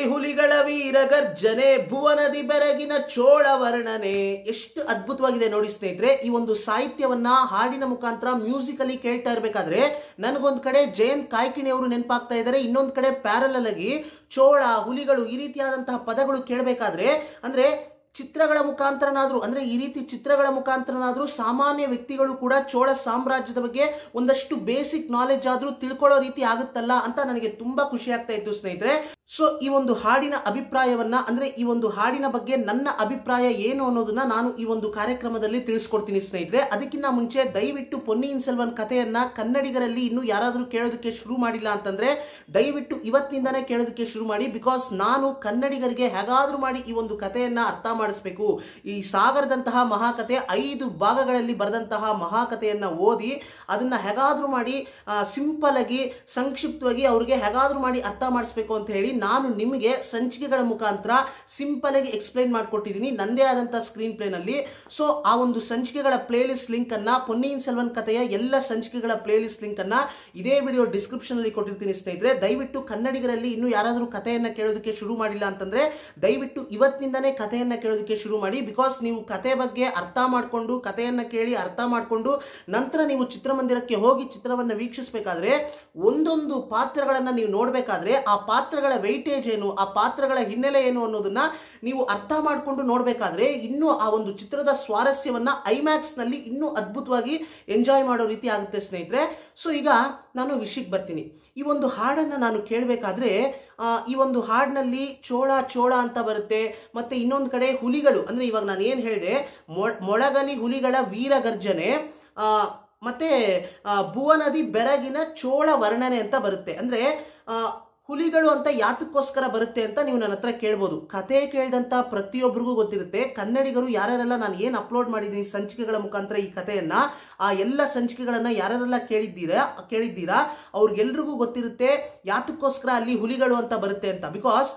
ಹುಲಿಗಳ ವೀರ ಗರ್ಜನೆ ಭುವನದಿ ಬೆರಗಿನ ಚೋಳ ವರ್ಣನೆ ಎಷ್ಟು ಅದ್ಭುತವಾಗಿದೆ ನೋಡಿ ಸ್ನೇಹಿತರೆ ಈ ಒಂದು ಸಾಹಿತ್ಯವನ್ನ ಹಾಡಿನ ಮುಖಾಂತರ ಮ್ಯೂಸಿಕಲಿ ಕೇಳ್ತಾ ಇರಬೇಕಾದ್ರೆ ನನಗೊಂದ್ ಕಡೆ ಜಯಂತ್ ಕಾಯ್ಕಿಣಿ ಅವರು ನೆನಪಾಗ್ತಾ ಇದ್ದಾರೆ ಇನ್ನೊಂದ್ ಕಡೆ ಪ್ಯಾರಲಲ್ ಆಗಿ ಚೋಳ ಹುಲಿಗಳು ಈ ರೀತಿಯಾದಂತಹ ಪದಗಳು ಕೇಳಬೇಕಾದ್ರೆ ಅಂದ್ರೆ ಚಿತ್ರಗಳ ಮುಖಾಂತರನಾದ್ರೂ ಅಂದ್ರೆ ಈ ರೀತಿ ಚಿತ್ರಗಳ ಮುಖಾಂತರನಾದ್ರೂ ಸಾಮಾನ್ಯ ವ್ಯಕ್ತಿಗಳು ಕೂಡ ಚೋಳ ಸಾಮ್ರಾಜ್ಯದ ಬಗ್ಗೆ ಒಂದಷ್ಟು ಬೇಸಿಕ್ ನಾಲೆಜ್ ಆದ್ರೂ ತಿಳ್ಕೊಳ್ಳೋ ರೀತಿ ಆಗುತ್ತಲ್ಲ ಅಂತ ನನಗೆ ತುಂಬಾ ಖುಷಿ ಆಗ್ತಾ ಇತ್ತು ಸ್ನೇಹಿತರೆ ಸೊ ಈ ಒಂದು ಹಾಡಿನ ಅಭಿಪ್ರಾಯವನ್ನ ಅಂದ್ರೆ ಈ ಒಂದು ಹಾಡಿನ ಬಗ್ಗೆ ನನ್ನ ಅಭಿಪ್ರಾಯ ಏನು ಅನ್ನೋದನ್ನ ನಾನು ಈ ಒಂದು ಕಾರ್ಯಕ್ರಮದಲ್ಲಿ ತಿಳಿಸ್ಕೊಡ್ತೀನಿ ಸ್ನೇಹಿತರೆ ಅದಕ್ಕಿಂತ ಮುಂಚೆ ದಯವಿಟ್ಟು ಪೊನ್ನಿಯಿನ್ ಸೆಲ್ವನ್ ಕಥೆಯನ್ನ ಕನ್ನಡಿಗರಲ್ಲಿ ಇನ್ನು ಯಾರಾದರೂ ಕೇಳೋದಕ್ಕೆ ಶುರು ಮಾಡಿಲ್ಲ ಅಂತಂದ್ರೆ ದಯವಿಟ್ಟು ಇವತ್ತಿನಿಂದಾನೇ ಕೇಳೋದಕ್ಕೆ ಶುರು ಮಾಡಿ ಬಿಕಾಸ್ ನಾನು ಕನ್ನಡಿಗರಿಗೆ ಹೇಗಾದ್ರೂ ಮಾಡಿ ಈ ಒಂದು ಕಥೆಯನ್ನ ಅರ್ಥ ಮಾಡಿಸ್ಬೇಕು ಈ ಸಾಗರದಂತಹ ಮಹಾಕಥೆ ಐದು ಭಾಗಗಳಲ್ಲಿ ಬರೆದಂತಹ ಮಹಾಕಥೆಯನ್ನ ಓದಿ ಅದನ್ನ ಹೇಗಾದ್ರೂ ಮಾಡಿ ಸಿಂಪಲ್ ಆಗಿ ಸಂಕ್ಷಿಪ್ತವಾಗಿ ಅವ್ರಿಗೆ ಹೇಗಾದ್ರೂ ಮಾಡಿ ಅರ್ಥ ಮಾಡಿಸ್ಬೇಕು ಅಂತ ಹೇಳಿ ನಾನು ನಿಮಗೆ ಸಂಚಿಕೆಗಳ ಮುಖಾಂತರ ಸಿಂಪಲ್ ಆಗಿ ಎಕ್ಸ್ಪ್ಲೈನ್ ಮಾಡಿಕೊಟ್ಟಿದ್ದೀನಿ ನಂದೇ ಆದಂತಹ ಸ್ಕ್ರೀನ್ ಪ್ಲೇನಲ್ಲಿ ಸೊ ಆ ಒಂದು ಸಂಚಿಕೆಗಳ ಪ್ಲೇಲಿಸ್ಟ್ ಲಿಂಕ್ ಅನ್ನ ಪೊನ್ನಿಯಿನ್ ಸೆಲ್ವನ್ ಕಥೆಯ ಎಲ್ಲ ಸಂಚಿಕೆಗಳ ಪ್ಲೇಲಿಸ್ಟ್ ಲಿಂಕ್ ಅನ್ನ ಇದೇ ವಿಡಿಯೋ ಡಿಸ್ಕ್ರಿಪ್ಷನ್ ಅಲ್ಲಿ ಕೊಟ್ಟಿರ್ತೀನಿ ಸ್ನೇಹಿತರೆ ದಯವಿಟ್ಟು ಕನ್ನಡಿಗರಲ್ಲಿ ಇನ್ನೂ ಯಾರಾದರೂ ಕಥೆಯನ್ನ ಕೇಳೋದಕ್ಕೆ ಶುರು ಮಾಡಿಲ್ಲ ಅಂತಂದ್ರೆ ದಯವಿಟ್ಟು ಇವತ್ತಿನಿಂದನೇ ಕಥೆಯನ್ನ ಕೇಳೋದಕ್ಕೆ ಶುರು ಮಾಡಿ ಬಿಕಾಸ್ ನೀವು ಕತೆ ಬಗ್ಗೆ ಅರ್ಥ ಮಾಡಿಕೊಂಡು ಕಥೆಯನ್ನ ಕೇಳಿ ಅರ್ಥ ಮಾಡಿಕೊಂಡು ನಂತರ ನೀವು ಚಿತ್ರಮಂದಿರಕ್ಕೆ ಹೋಗಿ ಚಿತ್ರವನ್ನ ವೀಕ್ಷಿಸಬೇಕಾದ್ರೆ ಒಂದೊಂದು ಪಾತ್ರಗಳನ್ನ ನೀವು ನೋಡಬೇಕಾದ್ರೆ ಆ ಪಾತ್ರಗಳ ವೈಟೇಜ್ ಏನು ಆ ಪಾತ್ರಗಳ ಹಿನ್ನೆಲೆ ಏನು ಅನ್ನೋದನ್ನ ನೀವು ಅರ್ಥ ಮಾಡಿಕೊಂಡು ನೋಡಬೇಕಾದ್ರೆ ಇನ್ನೂ ಆ ಒಂದು ಚಿತ್ರದ ಸ್ವಾರಸ್ಯವನ್ನ ಐಮ್ಯಾಕ್ಸ್ ನಲ್ಲಿ ಇನ್ನೂ ಅದ್ಭುತವಾಗಿ ಎಂಜಾಯ್ ಮಾಡೋ ರೀತಿ ಆಗುತ್ತೆ ಸ್ನೇಹಿತರೆ ಸೊ ಈಗ ನಾನು ವಿಷಯಕ್ಕೆ ಬರ್ತೀನಿ ಈ ಒಂದು ಹಾಡನ್ನ ನಾನು ಕೇಳಬೇಕಾದ್ರೆ ಈ ಒಂದು ಹಾಡಿನಲ್ಲಿ ಚೋಳ ಚೋಳ ಅಂತ ಬರುತ್ತೆ ಮತ್ತೆ ಇನ್ನೊಂದು ಕಡೆ ಹುಲಿಗಳು ಅಂದ್ರೆ ಇವಾಗ ನಾನು ಏನು ಹೇಳಿದೆ ಮೊಳಗಲಿ ಹುಲಿಗಳ ವೀರ ಗರ್ಜನೆ ಆ, ಮತ್ತೆ ಆ, ಭುವನದಿ ಬೆರಗಿನ ಚೋಳ ವರ್ಣನೆ ಅಂತ ಬರುತ್ತೆ ಅಂದ್ರೆ ಆ, ಹುಲಿಗಳು ಅಂತ ಯಾತಕ್ಕೋಸ್ಕರ ಬರುತ್ತೆ ಅಂತ ನೀವು ನನ್ನ ಹತ್ರ ಕೇಳ್ಬೋದು ಕತೆ ಕೇಳಿದಂತ ಪ್ರತಿಯೊಬ್ಬರಿಗೂ ಗೊತ್ತಿರುತ್ತೆ ಕನ್ನಡಿಗರು ಯಾರ್ಯಾರೆಲ್ಲ ನಾನು ಏನು ಅಪ್ಲೋಡ್ ಮಾಡಿದ್ದೀನಿ ಸಂಚಿಕೆಗಳ ಮುಖಾಂತರ ಈ ಕಥೆಯನ್ನ ಆ ಎಲ್ಲ ಸಂಚಿಕೆಗಳನ್ನ ಯಾರ್ಯಾರೆಲ್ಲ ಕೇಳಿದ್ದೀರಾ ಕೇಳಿದ್ದೀರಾ ಅವ್ರಿಗೆಲ್ರಿಗೂ ಗೊತ್ತಿರುತ್ತೆ ಯಾತಕ್ಕೋಸ್ಕರ ಅಲ್ಲಿ ಹುಲಿಗಳು ಅಂತ ಬರುತ್ತೆ ಅಂತ ಬಿಕಾಸ್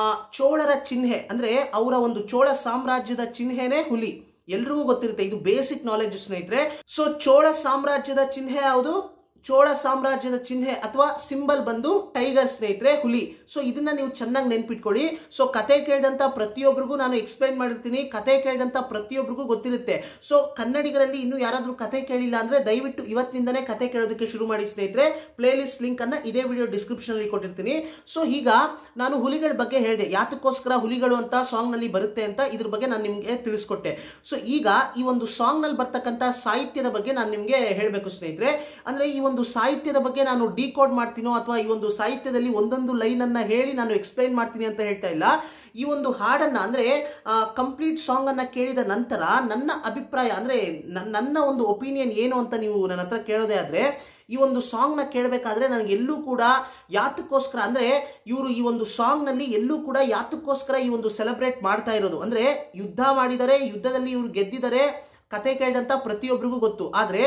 ಚೋಳರ ಚಿಹ್ನೆ ಅಂದ್ರೆ ಅವರ ಒಂದು ಚೋಳ ಸಾಮ್ರಾಜ್ಯದ ಚಿಹ್ನೆನೇ ಹುಲಿ ಎಲ್ರಿಗೂ ಗೊತ್ತಿರುತ್ತೆ ಇದು ಬೇಸಿಕ್ ನಾಲೆಜ್ ಸ್ನೇಹಿತರೆ ಸೊ ಚೋಳ ಸಾಮ್ರಾಜ್ಯದ ಚಿಹ್ನೆ ಯಾವುದು ಚೋಳ ಸಾಮ್ರಾಜ್ಯದ ಚಿಹ್ನೆ ಅಥವಾ ಸಿಂಬಲ್ ಬಂದು ಟೈಗರ್ ಸ್ನೇಹಿತರೆ ಹುಲಿ ಸೊ ಇದನ್ನ ನೀವು ಚೆನ್ನಾಗಿ ನೆನ್ಪಿಟ್ಕೊಳ್ಳಿ ಸೊ ಕತೆ ಕೇಳಿದಂತ ಪ್ರತಿಯೊಬ್ಬರಿಗೂ ನಾನು ಎಕ್ಸ್ಪ್ಲೈನ್ ಮಾಡಿರ್ತೀನಿ ಕತೆ ಕೇಳಿದಂತ ಪ್ರತಿಯೊಬ್ಬರಿಗೂ ಗೊತ್ತಿರುತ್ತೆ ಸೊ ಕನ್ನಡಿಗರಲ್ಲಿ ಇನ್ನೂ ಯಾರಾದ್ರೂ ಕತೆ ಕೇಳಿಲ್ಲ ಅಂದ್ರೆ ದಯವಿಟ್ಟು ಇವತ್ತಿನಿಂದನೇ ಕತೆ ಕೇಳೋದಕ್ಕೆ ಶುರು ಮಾಡಿ ಸ್ನೇಹಿತರೆ ಪ್ಲೇ ಲಿಸ್ಟ್ ಲಿಂಕ್ ಅನ್ನ ಇದೇ ವಿಡಿಯೋ ಡಿಸ್ಕ್ರಿಪ್ಷನ್ ಅಲ್ಲಿ ಕೊಟ್ಟಿರ್ತೀನಿ ಸೊ ಈಗ ನಾನು ಹುಲಿಗಳ ಬಗ್ಗೆ ಹೇಳಿದೆ ಯಾತಕ್ಕೋಸ್ಕರ ಹುಲಿಗಳು ಅಂತ ಸಾಂಗ್ ನಲ್ಲಿ ಬರುತ್ತೆ ಅಂತ ಇದ್ರ ಬಗ್ಗೆ ನಾನು ನಿಮ್ಗೆ ತಿಳಿಸ್ಕೊಟ್ಟೆ ಸೊ ಈಗ ಈ ಒಂದು ಸಾಂಗ್ ನಲ್ಲಿ ಬರ್ತಕ್ಕಂತ ಸಾಹಿತ್ಯದ ಬಗ್ಗೆ ನಾನು ನಿಮ್ಗೆ ಹೇಳಬೇಕು ಸ್ನೇಹಿತರೆ ಅಂದ್ರೆ ಈ ಒಂದು ಸಾಹಿತ್ಯದ ಬಗ್ಗೆ ನಾನು ಡಿಕೋಡ್ ಮಾಡ್ತೀನೋ ಅಥವಾ ಈ ಒಂದು ಸಾಹಿತ್ಯದಲ್ಲಿ ಒಂದೊಂದು ಲೈನ್ ಅನ್ನ ಹೇಳಿ ನಾನು ಎಕ್ಸ್ಪ್ಲೈನ್ ಮಾಡ್ತೀನಿ ಅಂತ ಹೇಳ್ತಾ ಇಲ್ಲ ಈ ಒಂದು ಹಾಡನ್ನ ಅಂದ್ರೆ ಕಂಪ್ಲೀಟ್ ಸಾಂಗ್ ಅನ್ನ ಕೇಳಿದ ನಂತರ ನನ್ನ ಅಭಿಪ್ರಾಯ ಅಂದ್ರೆ ನನ್- ನನ್ನ ಒಂದು ಒಪಿನಿಯನ್ ಏನು ಅಂತ ನೀವು ನನ್ನ ಹತ್ರ ಕೇಳೋದೇ ಆದ್ರೆ ಈ ಒಂದು ಸಾಂಗ್ ನ ಕೇಳಬೇಕಾದ್ರೆ ನನಗೆ ಎಲ್ಲೂ ಕೂಡ ಯಾತಕ್ಕೋಸ್ಕರ ಅಂದ್ರೆ ಇವರು ಈ ಒಂದು ಸಾಂಗ್ ನಲ್ಲಿ ಎಲ್ಲೂ ಕೂಡ ಯಾತಕ್ಕೋಸ್ಕರ ಈ ಒಂದು ಸೆಲೆಬ್ರೇಟ್ ಮಾಡ್ತಾ ಇರೋದು ಅಂದ್ರೆ ಯುದ್ಧ ಮಾಡಿದರೆ ಯುದ್ಧದಲ್ಲಿ ಇವರು ಗೆದ್ದಿದ್ದಾರೆ ಕತೆ ಕೇಳಿದಂತ ಪ್ರತಿಯೊಬ್ಬರಿಗೂ ಗೊತ್ತು ಆದ್ರೆ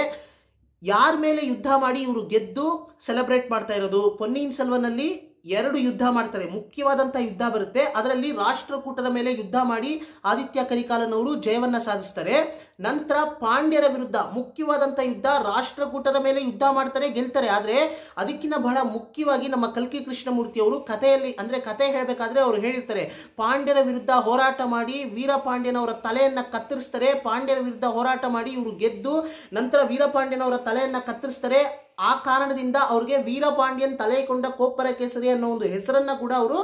ಯಾರ ಮೇಲೆ ಯುದ್ಧ ಮಾಡಿ ಇವರು ಗೆದ್ದು ಸೆಲೆಬ್ರೇಟ್ ಮಾಡ್ತಾ ಇರೋದು ಪೊನ್ನಿಯಿನ್ ಸೆಲ್ವನಲ್ಲಿ ಎರಡು ಯುದ್ಧ ಮಾಡ್ತಾರೆ ಮುಖ್ಯವಾದಂತಹ ಯುದ್ಧ ಬರುತ್ತೆ ಅದರಲ್ಲಿ ರಾಷ್ಟ್ರಕೂಟರ ಮೇಲೆ ಯುದ್ಧ ಮಾಡಿ ಆದಿತ್ಯ ಕರಿಕಾಲನ್ ಅವರು ಜಯವನ್ನ ಸಾಧಿಸ್ತಾರೆ ನಂತರ ಪಾಂಡ್ಯರ ವಿರುದ್ಧ ಮುಖ್ಯವಾದಂತಹ ಯುದ್ಧ ರಾಷ್ಟ್ರಕೂಟರ ಮೇಲೆ ಯುದ್ಧ ಮಾಡ್ತಾರೆ ಗೆಲ್ತಾರೆ ಆದ್ರೆ ಅದಕ್ಕಿಂತ ಬಹಳ ಮುಖ್ಯವಾಗಿ ನಮ್ಮ ಕಲ್ಕಿ ಕೃಷ್ಣಮೂರ್ತಿ ಅವರು ಕಥೆಯಲ್ಲಿ ಅಂದ್ರೆ ಕತೆ ಹೇಳಬೇಕಾದ್ರೆ ಅವರು ಹೇಳಿರ್ತಾರೆ ಪಾಂಡ್ಯರ ವಿರುದ್ಧ ಹೋರಾಟ ಮಾಡಿ ವೀರಪಾಂಡ್ಯನವರ ತಲೆಯನ್ನ ಕತ್ತರಿಸ್ತಾರೆ ಪಾಂಡ್ಯರ ವಿರುದ್ಧ ಹೋರಾಟ ಮಾಡಿ ಇವರು ಗೆದ್ದು ನಂತರ ವೀರಪಾಂಡ್ಯನವರ ತಲೆಯನ್ನ ಕತ್ತರಿಸ್ತಾರೆ ಆ ಕಾರಣದಿಂದ ಅವ್ರಿಗೆ ವೀರಪಾಂಡ್ಯನ್ ತಲೆ ಕೊಂಡ ಕೋಪ್ಪರ ಕೇಸರಿ ಅನ್ನೋ ಒಂದು ಹೆಸರನ್ನ ಕೂಡ ಅವರು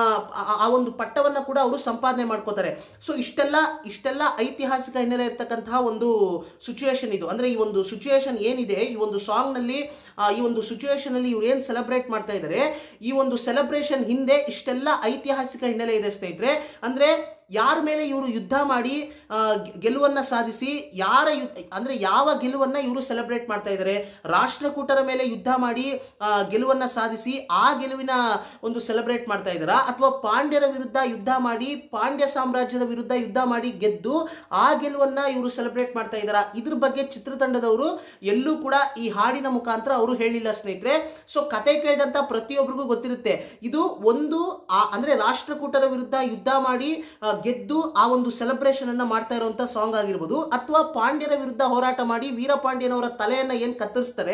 ಆ ಒಂದು ಪಟ್ಟವನ್ನ ಕೂಡ ಅವರು ಸಂಪಾದನೆ ಮಾಡ್ಕೋತಾರೆ ಸೊ ಇಷ್ಟೆಲ್ಲ ಇಷ್ಟೆಲ್ಲ ಐತಿಹಾಸಿಕ ಹಿನ್ನೆಲೆ ಇರ್ತಕ್ಕಂತಹ ಒಂದು ಸಿಚುಯೇಷನ್ ಇದು ಅಂದ್ರೆ ಈ ಒಂದು ಸಿಚುಯೇಷನ್ ಏನಿದೆ ಈ ಒಂದು ಸಾಂಗ್ ನಲ್ಲಿ ಆ, ಈ ಒಂದು ಸಿಚುಯೇಷನ್ ಅಲ್ಲಿ ಇವ್ರು ಏನ್ ಸೆಲೆಬ್ರೇಟ್ ಮಾಡ್ತಾ ಇದ್ದಾರೆ ಈ ಒಂದು ಸೆಲೆಬ್ರೇಷನ್ ಹಿಂದೆ ಇಷ್ಟೆಲ್ಲ ಐತಿಹಾಸಿಕ ಹಿನ್ನೆಲೆ ಇದೆ ಸ್ನೇಹಿತರೆ ಅಂದ್ರೆ ಯಾರ ಮೇಲೆ ಇವರು ಯುದ್ಧ ಮಾಡಿ ಆ, ಗೆ- ಗೆಲುವನ್ನ ಸಾಧಿಸಿ ಯಾರ ಯುದ್ಧ ಅಂದ್ರೆ ಯಾವ ಗೆಲುವನ್ನ ಇವರು ಸೆಲೆಬ್ರೇಟ್ ಮಾಡ್ತಾ ಇದ್ದಾರೆ ರಾಷ್ಟ್ರಕೂಟರ ಮೇಲೆ ಯುದ್ಧ ಮಾಡಿ ಆ, ಗೆಲುವನ್ನ ಸಾಧಿಸಿ ಆ ಗೆಲುವಿನ ಒಂದು ಸೆಲೆಬ್ರೇಟ್ ಮಾಡ್ತಾ ಇದ್ದಾರಾ ಅಥವಾ ಪಾಂಡ್ಯರ ವಿರುದ್ಧ ಯುದ್ಧ ಮಾಡಿ ಪಾಂಡ್ಯ ಸಾಮ್ರಾಜ್ಯದ ವಿರುದ್ಧ ಯುದ್ಧ ಮಾಡಿ ಗೆದ್ದು ಆ ಗೆಲುವನ್ನ ಇವರು ಸೆಲೆಬ್ರೇಟ್ ಮಾಡ್ತಾ ಇದ್ದಾರಾ ಇದ್ರ ಬಗ್ಗೆ ಚಿತ್ರತಂಡದವರು ಎಲ್ಲೂ ಕೂಡ ಈ ಹಾಡಿನ ಮುಖಾಂತರ ಅವರು ಹೇಳಿಲ್ಲ ಸ್ನೇಹಿತರೆ ಸೊ ಕತೆ ಕೇಳಿದಂತ ಪ್ರತಿಯೊಬ್ಬರಿಗೂ ಗೊತ್ತಿರುತ್ತೆ ಇದು ಒಂದು ಆ ಅಂದ್ರೆ ರಾಷ್ಟ್ರಕೂಟರ ವಿರುದ್ಧ ಯುದ್ಧ ಮಾಡಿ ಆ, ಗೆದ್ದು ಆ ಒಂದು ಸೆಲೆಬ್ರೇಷನ್ ಅನ್ನ ಮಾಡ್ತಾ ಇರುವಂತ ಸಾಂಗ್ ಆಗಿರ್ಬೋದು ಅಥವಾ ಪಾಂಡ್ಯರ ವಿರುದ್ಧ ಹೋರಾಟ ಮಾಡಿ ವೀರಪಾಂಡ್ಯನವರ ತಲೆಯನ್ನ ಏನ್ ಕತ್ತರಿಸ್ತಾರೆ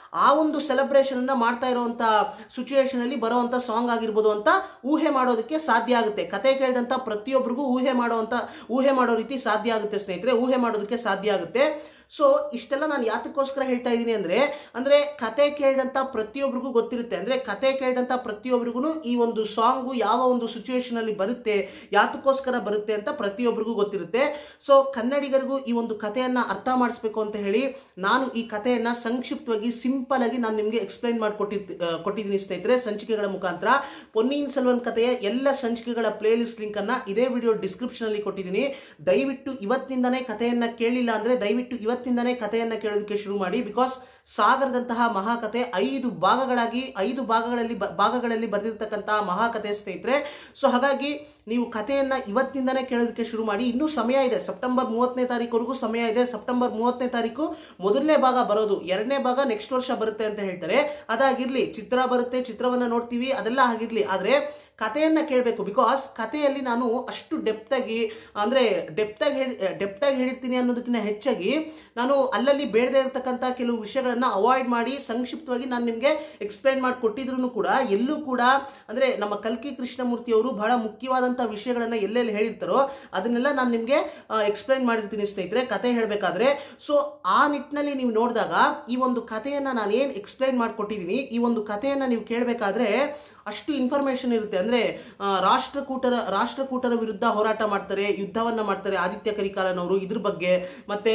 ಆ ಒಂದು ಸೆಲೆಬ್ರೇಷನ್ ಅನ್ನ ಮಾಡ್ತಾ ಇರುವಂತ ಸಿಚುಯೇಷನ್ ಅಲ್ಲಿ ಬರುವಂತ ಸಾಂಗ್ ಆಗಿರ್ಬೋದು ಅಂತ ಊಹೆ ಮಾಡೋದಕ್ಕೆ ಸಾಧ್ಯ ಆಗುತ್ತೆ ಕತೆ ಕೇಳಿದಂತ ಪ್ರತಿಯೊಬ್ಬರಿಗೂ ಊಹೆ ಮಾಡುವಂತ ಊಹೆ ಮಾಡೋ ರೀತಿ ಸಾಧ್ಯ ಆಗುತ್ತೆ ಸ್ನೇಹಿತರೆ ಊಹೆ ಮಾಡೋದಕ್ಕೆ ಸಾಧ್ಯ ಆಗುತ್ತೆ ಸೊ ಇಷ್ಟೆಲ್ಲ ನಾನು ಯಾತಕ್ಕೋಸ್ಕರ ಹೇಳ್ತಾ ಇದ್ದೀನಿ ಅಂದ್ರೆ ಅಂದ್ರೆ ಕತೆ ಕೇಳಿದಂತ ಪ್ರತಿಯೊಬ್ಬರಿಗೂ ಗೊತ್ತಿರುತ್ತೆ ಅಂದ್ರೆ ಕತೆ ಕೇಳಿದಂತ ಪ್ರತಿಯೊಬ್ಬರಿಗೂ ಈ ಒಂದು ಸಾಂಗು ಯಾವ ಒಂದು ಸಿಚುವೇಶನ್ ಅಲ್ಲಿ ಬರುತ್ತೆ ಯಾತಕ್ಕೋಸ್ಕರ ಬರುತ್ತೆ ಅಂತ ಪ್ರತಿಯೊಬ್ಬರಿಗೂ ಗೊತ್ತಿರುತ್ತೆ ಸೊ ಕನ್ನಡಿಗರಿಗೂ ಈ ಒಂದು ಕಥೆಯನ್ನ ಅರ್ಥ ಮಾಡಿಸ್ಬೇಕು ಅಂತ ಹೇಳಿ ನಾನು ಈ ಕಥೆಯನ್ನ ಸಂಕ್ಷಿಪ್ತವಾಗಿ ಸಿಂಪಲ್ ಆಗಿ ನಾನು ನಿಮಗೆ ಎಕ್ಸ್ಪ್ಲೈನ್ ಮಾಡಿಕೊಟ್ಟಿ ಕೊಟ್ಟಿದ್ದೀನಿ ಸ್ನೇಹಿತರೆ ಸಂಚಿಕೆಗಳ ಮುಖಾಂತರ ಪೊನ್ನಿಯಿನ್ ಸೆಲ್ವನ್ ಕಥೆಯ ಎಲ್ಲ ಸಂಚಿಕೆಗಳ ಪ್ಲೇ ಲಿಸ್ಟ್ ಲಿಂಕ್ ಅನ್ನ ಇದೇ ವಿಡಿಯೋ ಡಿಸ್ಕ್ರಿಪ್ಷನ್ ಅಲ್ಲಿ ಕೊಟ್ಟಿದ್ದೀನಿ ದಯವಿಟ್ಟು ಇವತ್ತಿನಿಂದನೇ ಕಥೆಯನ್ನ ಕೇಳಿಲ್ಲ ಅಂದ್ರೆ ದಯವಿಟ್ಟು ಇವತ್ತಿಂದನೇ ಕಥೆಯನ್ನ ಕೇಳೋದಕ್ಕೆ ಶುರು ಮಾಡಿ ಬಿಕಾಸ್ ಸಾಗರದಂತಹ ಮಹಾಕಥೆ ಐದು ಭಾಗಗಳಾಗಿ ಐದು ಭಾಗಗಳಲ್ಲಿ ಬ- ಭಾಗಗಳಲ್ಲಿ ಬರೆದಿರ್ತಕ್ಕಂತಹ ಮಹಾಕಥೆ ಸ್ನೇಹಿತರೆ ಸೊ ಹಾಗಾಗಿ ನೀವು ಕಥೆಯನ್ನ ಇವತ್ತಿಂದನೇ ಕೇಳೋದಕ್ಕೆ ಶುರು ಮಾಡಿ ಇನ್ನೂ ಸಮಯ ಇದೆ ಸೆಪ್ಟೆಂಬರ್ ಮೂವತ್ತನೇ ತಾರೀಕುವರೆಗೂ ಸಮಯ ಇದೆ ಸೆಪ್ಟೆಂಬರ್ ಮೂವತ್ತನೇ ತಾರೀಕು ಮೊದಲನೇ ಭಾಗ ಬರೋದು ಎರಡನೇ ಭಾಗ ನೆಕ್ಸ್ಟ್ ವರ್ಷ ಬರುತ್ತೆ ಅಂತ ಹೇಳ್ತಾರೆ ಅದಾಗಿರ್ಲಿ ಚಿತ್ರ ಬರುತ್ತೆ ಚಿತ್ರವನ್ನ ನೋಡ್ತೀವಿ ಅದೆಲ್ಲ ಆಗಿರ್ಲಿ ಆದ್ರೆ ಕಥೆಯನ್ನ ಕೇಳಬೇಕು ಬಿಕಾಸ್ ಕಥೆಯಲ್ಲಿ ನಾನು ಅಷ್ಟು ಡೆಪ್ತ್ ಆಗಿ ಅಂದ್ರೆ ಡೆಪ್ತ್ ಆಗಿ ಹೇಳಿ ಡೆಪ್ತ್ ಆಗಿ ಹೇಳಿರ್ತೀನಿ ಅನ್ನೋದಕ್ಕಿಂತ ಹೆಚ್ಚಾಗಿ ನಾನು ಅಲ್ಲಲ್ಲಿ ಬೇಡದೇ ಇರತಕ್ಕಂತ ಕೆಲವು ವಿಷಯಗಳನ್ನ ಅವಾಯ್ಡ್ ಮಾಡಿ ಸಂಕ್ಷಿಪ್ತವಾಗಿ ನಾನು ನಿಮಗೆ ಎಕ್ಸ್ಪ್ಲೈನ್ ಮಾಡಿ ಕೊಟ್ಟಿದ್ರು ಕೂಡ ಎಲ್ಲೂ ಕೂಡ ಅಂದ್ರೆ ನಮ್ಮ ಕಲ್ಕಿ ಕೃಷ್ಣಮೂರ್ತಿ ಅವರು ಬಹಳ ಮುಖ್ಯವಾದಂತ ವಿಷಯಗಳನ್ನ ಎಲ್ಲೆಲ್ಲಿ ಹೇಳಿರ್ತಾರೋ ಅದನ್ನೆಲ್ಲ ನಾನು ನಿಮಗೆ ಎಕ್ಸ್ಪ್ಲೈನ್ ಮಾಡಿರ್ತೀನಿ ಸ್ನೇಹಿತರೆ ಕತೆ ಹೇಳಬೇಕಾದ್ರೆ ಸೊ ಆ ನಿಟ್ಟಿನಲ್ಲಿ ನೀವು ನೋಡಿದಾಗ ಈ ಒಂದು ಕಥೆಯನ್ನ ನಾನು ಏನು ಎಕ್ಸ್ಪ್ಲೈನ್ ಮಾಡಿಕೊಟ್ಟಿದ್ದೀನಿ ಈ ಒಂದು ಕಥೆಯನ್ನ ನೀವು ಕೇಳಬೇಕಾದ್ರೆ ಅಷ್ಟು ಇನ್ಫಾರ್ಮೇಶನ್ ಇರುತ್ತೆ ಅಂದ್ರೆ ಆ, ರಾಷ್ಟ್ರಕೂಟರ ರಾಷ್ಟ್ರಕೂಟರ ವಿರುದ್ಧ ಹೋರಾಟ ಮಾಡ್ತಾರೆ ಯುದ್ಧವನ್ನ ಮಾಡ್ತಾರೆ ಆದಿತ್ಯ ಕರಿಕಾಲನ್ ಅವರು ಇದ್ರ ಬಗ್ಗೆ ಮತ್ತೆ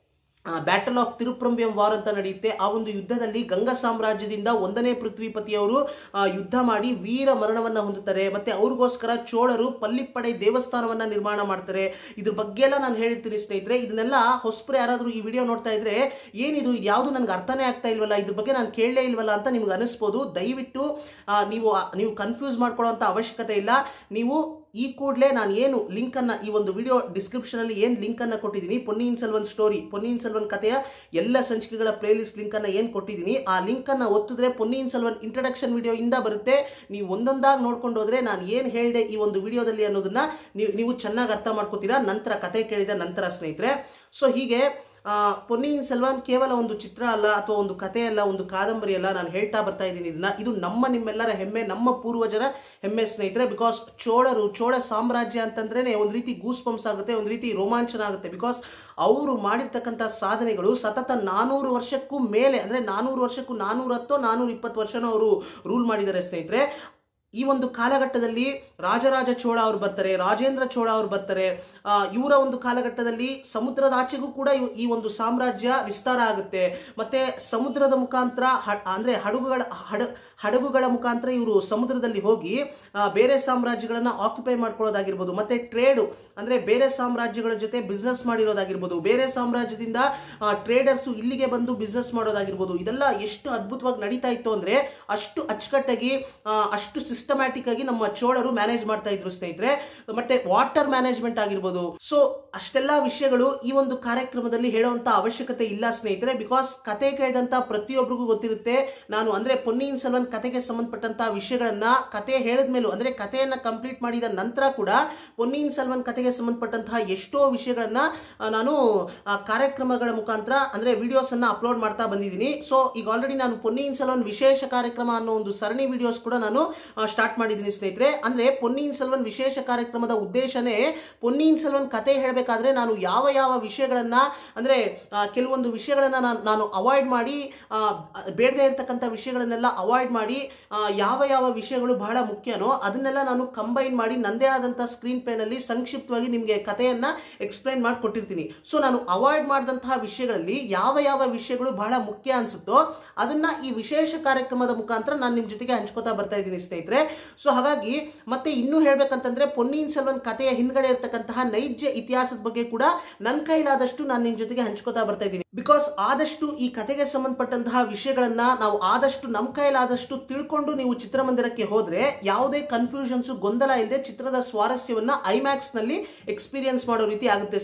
ಬ್ಯಾಟಲ್ ಆಫ್ ತಿರುಪ್ರಂಬಿಯಂ ವಾರ್ ಅಂತ ನಡೆಯುತ್ತೆ ಆ ಒಂದು ಯುದ್ಧದಲ್ಲಿ ಗಂಗಾ ಸಾಮ್ರಾಜ್ಯದಿಂದ ಒಂದನೇ ಪೃಥ್ವಿಪತಿಯವರು ಆ, ಯುದ್ಧ ಮಾಡಿ ವೀರ ಮರಣವನ್ನ ಹೊಂದುತ್ತಾರೆ ಮತ್ತೆ ಅವ್ರಿಗೋಸ್ಕರ ಚೋಳರು ಪಲ್ಲಿಪ್ಪಡೆ ದೇವಸ್ಥಾನವನ್ನ ನಿರ್ಮಾಣ ಮಾಡ್ತಾರೆ ಇದ್ರ ಬಗ್ಗೆ ಎಲ್ಲ ನಾನು ಹೇಳಿರ್ತೀನಿ ಸ್ನೇಹಿತರೆ ಇದನ್ನೆಲ್ಲ ಹೊಸಬ್ರು ಯಾರಾದರೂ ಈ ವಿಡಿಯೋ ನೋಡ್ತಾ ಇದ್ರೆ ಏನಿದು ಇದು ಯಾವುದು ನನಗೆ ಅರ್ಥನೇ ಆಗ್ತಾ ಇಲ್ವಲ್ಲ ಇದ್ರ ಬಗ್ಗೆ ನಾನು ಕೇಳಲೇ ಇಲ್ವಲ್ಲ ಅಂತ ನಿಮ್ಗೆ ಅನಿಸ್ಬೋದು ದಯವಿಟ್ಟು ಆ, ನೀವು ನೀವು ಕನ್ಫ್ಯೂಸ್ ಮಾಡ್ಕೊಳ್ಳೋಂಥ ಅವಶ್ಯಕತೆ ಇಲ್ಲ ನೀವು ಈ ಕೂಡಲೇ ನಾನು ಏನು ಲಿಂಕ್ ಅನ್ನ ಈ ಒಂದು ವಿಡಿಯೋ ಡಿಸ್ಕ್ರಿಪ್ಷನ್ ಅಲ್ಲಿ ಏನು ಲಿಂಕ್ ಅನ್ನ ಕೊಟ್ಟಿದ್ದೀನಿ ಪೊನ್ನಿಯಿನ್ ಸೆಲ್ವನ್ ಸ್ಟೋರಿ ಪೊನ್ನಿಯಿನ್ ಸೆಲ್ವನ್ ಕಥೆಯ ಎಲ್ಲ ಸಂಚಿಕೆಗಳ ಪ್ಲೇ ಲಿಸ್ಟ್ ಲಿಂಕ್ ಅನ್ನ ಏನು ಕೊಟ್ಟಿದ್ದೀನಿ ಆ ಲಿಂಕ್ ಅನ್ನ ಒತ್ತಿದ್ರೆ ಪೊನ್ನಿಯಿನ್ ಸೆಲ್ವನ್ ಇಂಟ್ರಡಕ್ಷನ್ ವಿಡಿಯೋ ಇಂದ ಬರುತ್ತೆ ನೀವು ಒಂದೊಂದಾಗಿ ನೋಡ್ಕೊಂಡು ಹೋದ್ರೆ ನಾನು ಏನು ಹೇಳಿದೆ ಈ ಒಂದು ವಿಡಿಯೋದಲ್ಲಿ ಅನ್ನೋದನ್ನ ನೀವು ನೀವು ಚೆನ್ನಾಗಿ ಅರ್ಥ ಮಾಡ್ಕೋತೀರಾ ನಂತರ ಕತೆ ಕೇಳಿದ ನಂತರ ಸ್ನೇಹಿತರೆ ಸೊ ಹೀಗೆ ಆ, ಪೊನ್ನಿಯಿನ್ ಸೆಲ್ವನ್ ಕೇವಲ ಒಂದು ಚಿತ್ರ ಅಲ್ಲ ಅಥವಾ ಒಂದು ಕಥೆ ಅಲ್ಲ ಒಂದು ಕಾದಂಬರಿ ಅಲ್ಲ ನಾನು ಹೇಳ್ತಾ ಬರ್ತಾ ಇದ್ದೀನಿ ಇದನ್ನ ಇದು ನಮ್ಮ ನಿಮ್ಮೆಲ್ಲರ ಹೆಮ್ಮೆ ನಮ್ಮ ಪೂರ್ವಜರ ಹೆಮ್ಮೆ ಸ್ನೇಹಿತರೆ ಬಿಕಾಸ್ ಚೋಳರು ಚೋಳ ಸಾಮ್ರಾಜ್ಯ ಅಂತಂದ್ರೆ ಒಂದು ರೀತಿ ಗೂಸ್ ಪಂಪ್ಸ್ ಆಗುತ್ತೆ ಒಂದು ರೀತಿ ರೋಮಾಂಚನ ಆಗುತ್ತೆ ಬಿಕಾಸ್ ಅವರು ಮಾಡಿರ್ತಕ್ಕಂಥ ಸಾಧನೆಗಳು ಸತತ ನಾನೂರು ವರ್ಷಕ್ಕೂ ಮೇಲೆ ಅಂದ್ರೆ ನಾನೂರು ವರ್ಷಕ್ಕೂ ನಾನೂರ ಹತ್ತೋ ನಾನೂರ ಇಪ್ಪತ್ತು ವರ್ಷನೂ ಅವರು ರೂಲ್ ಮಾಡಿದ್ದಾರೆ ಸ್ನೇಹಿತರೆ ಈ ಒಂದು ಕಾಲಘಟ್ಟದಲ್ಲಿ ರಾಜರಾಜ ಚೋಳ ಅವರು ಬರ್ತಾರೆ ರಾಜೇಂದ್ರ ಚೋಳ ಅವರು ಬರ್ತಾರೆ ಆ, ಇವರ ಒಂದು ಕಾಲಘಟ್ಟದಲ್ಲಿ ಸಮುದ್ರದ ಆಚೆಗೂ ಕೂಡ ಇವ್- ಈ ಒಂದು ಸಾಮ್ರಾಜ್ಯ ವಿಸ್ತಾರ ಆಗುತ್ತೆ ಮತ್ತೆ ಸಮುದ್ರದ ಮುಖಾಂತರ ಹ- ಅಂದ್ರೆ ಹಡಗುಗಳ ಹಡ ಹಡಗುಗಳ ಮುಖಾಂತರ ಇವರು ಸಮುದ್ರದಲ್ಲಿ ಹೋಗಿ ಆ, ಬೇರೆ ಸಾಮ್ರಾಜ್ಯಗಳನ್ನ ಆಕ್ಯುಪೈ ಮಾಡ್ಕೊಳ್ಳೋದಾಗಿರ್ಬೋದು ಮತ್ತೆ ಟ್ರೇಡು ಅಂದ್ರೆ ಬೇರೆ ಸಾಮ್ರಾಜ್ಯಗಳ ಜೊತೆ ಬಿಸ್ನೆಸ್ ಮಾಡಿರೋದಾಗಿರ್ಬೋದು ಬೇರೆ ಸಾಮ್ರಾಜ್ಯದಿಂದ ಟ್ರೇಡರ್ಸ್ ಇಲ್ಲಿಗೆ ಬಂದು ಬಿಸ್ನೆಸ್ ಮಾಡೋದಾಗಿರ್ಬೋದು ಇದೆಲ್ಲ ಎಷ್ಟು ಅದ್ಭುತವಾಗಿ ನಡೀತಾ ಇತ್ತು ಅಂದ್ರೆ ಅಷ್ಟು ಅಚ್ಚುಕಟ್ಟಾಗಿ ಆ, ಅಷ್ಟು ಸಿಸ್ಟಮ್ಯಾಟಿಕ್ ಆಗಿ ನಮ್ಮ ಚೋಳರು ಮ್ಯಾನೇಜ್ ಮಾಡ್ತಾ ಇದ್ರು ಸ್ನೇಹಿತರೆ ಮತ್ತೆ ವಾಟರ್ ಮ್ಯಾನೇಜ್ಮೆಂಟ್ ಆಗಿರ್ಬೋದು ಸೊ ಅಷ್ಟೆಲ್ಲ ವಿಷಯಗಳು ಈ ಒಂದು ಕಾರ್ಯಕ್ರಮದಲ್ಲಿ ಹೇಳುವಂತ ಅವಶ್ಯಕತೆ ಇಲ್ಲ ಸ್ನೇಹಿತರೆ ಬಿಕಾಸ್ ಕತೆ ಕೇಳಿದಂತ ಪ್ರತಿಯೊಬ್ಬರಿಗೂ ಗೊತ್ತಿರುತ್ತೆ ನಾನು ಅಂದ್ರೆ ಪೊನ್ನಿಯಿನ್ ಸೆಲ್ವನ್ ಕತೆಗೆ ಸಂಬಂಧಪಟ್ಟಂತ ವಿಷಯಗಳನ್ನ ಕತೆ ಹೇಳಿದ ಮೇಲೂ ಅಂದ್ರೆ ಕಥೆಯನ್ನ ಕಂಪ್ಲೀಟ್ ಮಾಡಿದ ನಂತರ ಕೂಡ ಪೊನ್ನಿಯಿನ್ ಸೆಲ್ವನ್ ಕತೆಗೆ ಸಂಬಂಧಪಟ್ಟಂತಹ ಎಷ್ಟೋ ವಿಷಯಗಳನ್ನ ಆ, ನಾನು ಆ, ಕಾರ್ಯಕ್ರಮಗಳ ಮುಖಾಂತರ ಅಂದ್ರೆ ವಿಡಿಯೋಸ್ ಅನ್ನ ಅಪ್ಲೋಡ್ ಮಾಡ್ತಾ ಬಂದಿದ್ದೀನಿ ಸೊ ಈಗ ಆಲ್ರೆಡಿ ನಾನು ಪೊನ್ನಿಯಿನ್ ಸೆಲ್ವನ್ ವಿಶೇಷ ಕಾರ್ಯಕ್ರಮ ಅನ್ನೋ ಒಂದು ಸರಣಿ ವಿಡಿಯೋಸ್ ಕೂಡ ನಾನು ಸ್ಟಾರ್ಟ್ ಮಾಡಿದ್ದೀನಿ ಸ್ನೇಹಿತರೆ ಅಂದ್ರೆ ಪೊನ್ನಿಯಿನ್ ಸೆಲ್ವನ್ ವಿಶೇಷ ಕಾರ್ಯಕ್ರಮದ ಉದ್ದೇಶನೇ ಪೊನ್ನಿಯಿನ್ ಸೆಲ್ವನ್ ಕತೆ ಹೇಳಬೇಕಾದ್ರೆ ನಾನು ಯಾವ ಯಾವ ವಿಷಯಗಳನ್ನ ಅಂದ್ರೆ ಆ, ಕೆಲವೊಂದು ವಿಷಯಗಳನ್ನ ನಾನು ನಾನು ಅವಾಯ್ಡ್ ಮಾಡಿ ಆ, ಬೇಡದೇ ಇರತಕ್ಕಂಥ ವಿಷಯಗಳನ್ನೆಲ್ಲ ಅವಾಯ್ಡ್ ಮಾಡಿ ಆ, ಯಾವ ಯಾವ ವಿಷಯಗಳು ಬಹಳ ಮುಖ್ಯನೋ ಅದನ್ನೆಲ್ಲ ನಾನು ಕಂಬೈನ್ ಮಾಡಿ ನಂದೇ ಆದಂಥ ಸ್ಕ್ರೀನ್ ಪೇನಲ್ಲಿ ಸಂಕ್ಷಿಪ್ತವಾಗಿ ನಿಮಗೆ ಕಥೆಯನ್ನ ಎಕ್ಸ್ಪ್ಲೈನ್ ಮಾಡಿ ಕೊಟ್ಟಿರ್ತೀನಿ ಸೊ ನಾನು ಅವಾಯ್ಡ್ ಮಾಡಿದಂತಹ ವಿಷಯಗಳಲ್ಲಿ ಯಾವ ಯಾವ ವಿಷಯಗಳು ಬಹಳ ಮುಖ್ಯ ಅನ್ಸುತ್ತೋ ಅದನ್ನ ಈ ವಿಶೇಷ ಕಾರ್ಯಕ್ರಮದ ಮುಖಾಂತರ ನಾನು ನಿಮ್ಮ ಜೊತೆಗೆ ಹಂಚ್ಕೋತಾ ಬರ್ತಾ ಇದ್ದೀನಿ ಸ್ನೇಹಿತರೆ ಸೊ ಹಾಗಾಗಿ ಮತ್ತೆ ಇನ್ನೂ ಹೇಳ್ಬೇಕಂತಂದ್ರೆ ಪೊನ್ನಿಯಿನ್ ಸೆಲ್ವನ್ ಕಥೆಯ ಹಿಂದ್ಗಡೆ ಇರತಕ್ಕಂತಹ ನೈಜ ಇತಿಹಾಸದ ಬಗ್ಗೆ ಕೂಡ ನನ್ನ ಕೈಲಾದಷ್ಟು ನಾನು ನಿಮ್ಮ ಜೊತೆಗೆ ಹಂಚ್ಕೋತಾ ಬರ್ತಾ ಇದ್ದೀನಿ ಬಿಕಾಸ್ ಆದಷ್ಟು ಈ ಕಥೆಗೆ ಸಂಬಂಧಪಟ್ಟಂತಹ ವಿಷಯಗಳನ್ನ ನಾವು ಆದಷ್ಟು ನಮ್ಮ ಕೈಲಾದಷ್ಟು ತಿಳ್ಕೊಂಡು ನೀವು ಚಿತ್ರಮಂದಿರಕ್ಕೆ ಹೋದ್ರೆ ಯಾವುದೇ ಕನ್ಫ್ಯೂಷನ್ಸ್ ಗೊಂದಲ ಇಲ್ಲದೆ ಚಿತ್ರದ ಸ್ವಾರಸ್ಯವನ್ನ ಐಮ್ಯಾಕ್ಸ್ ನಲ್ಲಿ ಎಕ್ಸ್ಪೀರಿಯನ್ಸ್ ಮಾಡೋ ರೀತಿ ಆಗುತ್ತೆ ಸ್ನೇಹಿತರೆ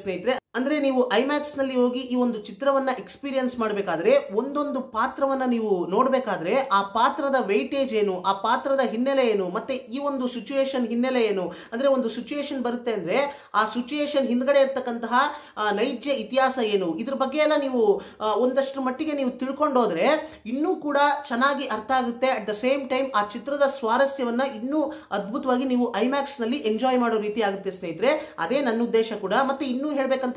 ಅಂದ್ರೆ ನೀವು ಐಮ್ಯಾಕ್ಸ್ ನಲ್ಲಿ ಹೋಗಿ ಈ ಒಂದು ಚಿತ್ರವನ್ನ ಎಕ್ಸ್ಪೀರಿಯನ್ಸ್ ಮಾಡಬೇಕಾದ್ರೆ ಒಂದೊಂದು ಪಾತ್ರವನ್ನ ನೀವು ನೋಡಬೇಕಾದ್ರೆ ಆ ಪಾತ್ರದ ವೆಯ್ಟೇಜ್ ಏನು ಆ ಪಾತ್ರದ ಹಿನ್ನೆಲೆ ಏನು ಮತ್ತೆ ಈ ಒಂದು ಸಿಚುಯೇಷನ್ ಹಿನ್ನೆಲೆ ಏನು ಅಂದ್ರೆ ಒಂದು ಸಿಚುಯೇಷನ್ ಬರುತ್ತೆ ಅಂದ್ರೆ ಆ ಸಿಚುಯೇಷನ್ ಹಿಂದ್ಗಡೆ ಇರ್ತಕ್ಕಂತಹ ಆ, ನೈಜ ಇತಿಹಾಸ ಏನು ಇದ್ರ ಬಗ್ಗೆ ಎಲ್ಲ ನೀವು ಆ, ಒಂದಷ್ಟು ಮಟ್ಟಿಗೆ ನೀವು ತಿಳ್ಕೊಂಡೋದ್ರೆ ಇನ್ನೂ ಕೂಡ ಚೆನ್ನಾಗಿ ಅರ್ಥ ಆಗುತ್ತೆ ಅಟ್ ದ ಸೇಮ್ ಟೈಮ್ ಆ ಚಿತ್ರದ ಸ್ವಾರಸ್ಯವನ್ನ ಇನ್ನೂ ಅದ್ಭುತವಾಗಿ ನೀವು ಐಮ್ಯಾಕ್ಸ್ ನಲ್ಲಿ ಎಂಜಾಯ್ ಮಾಡೋ ರೀತಿ ಆಗುತ್ತೆ ಸ್ನೇಹಿತರೆ ಅದೇ ನನ್ನ ಉದ್ದೇಶ ಕೂಡ ಮತ್ತೆ ಇನ್ನೂ ಹೇಳ್ಬೇಕಂತಂದ್ರೆ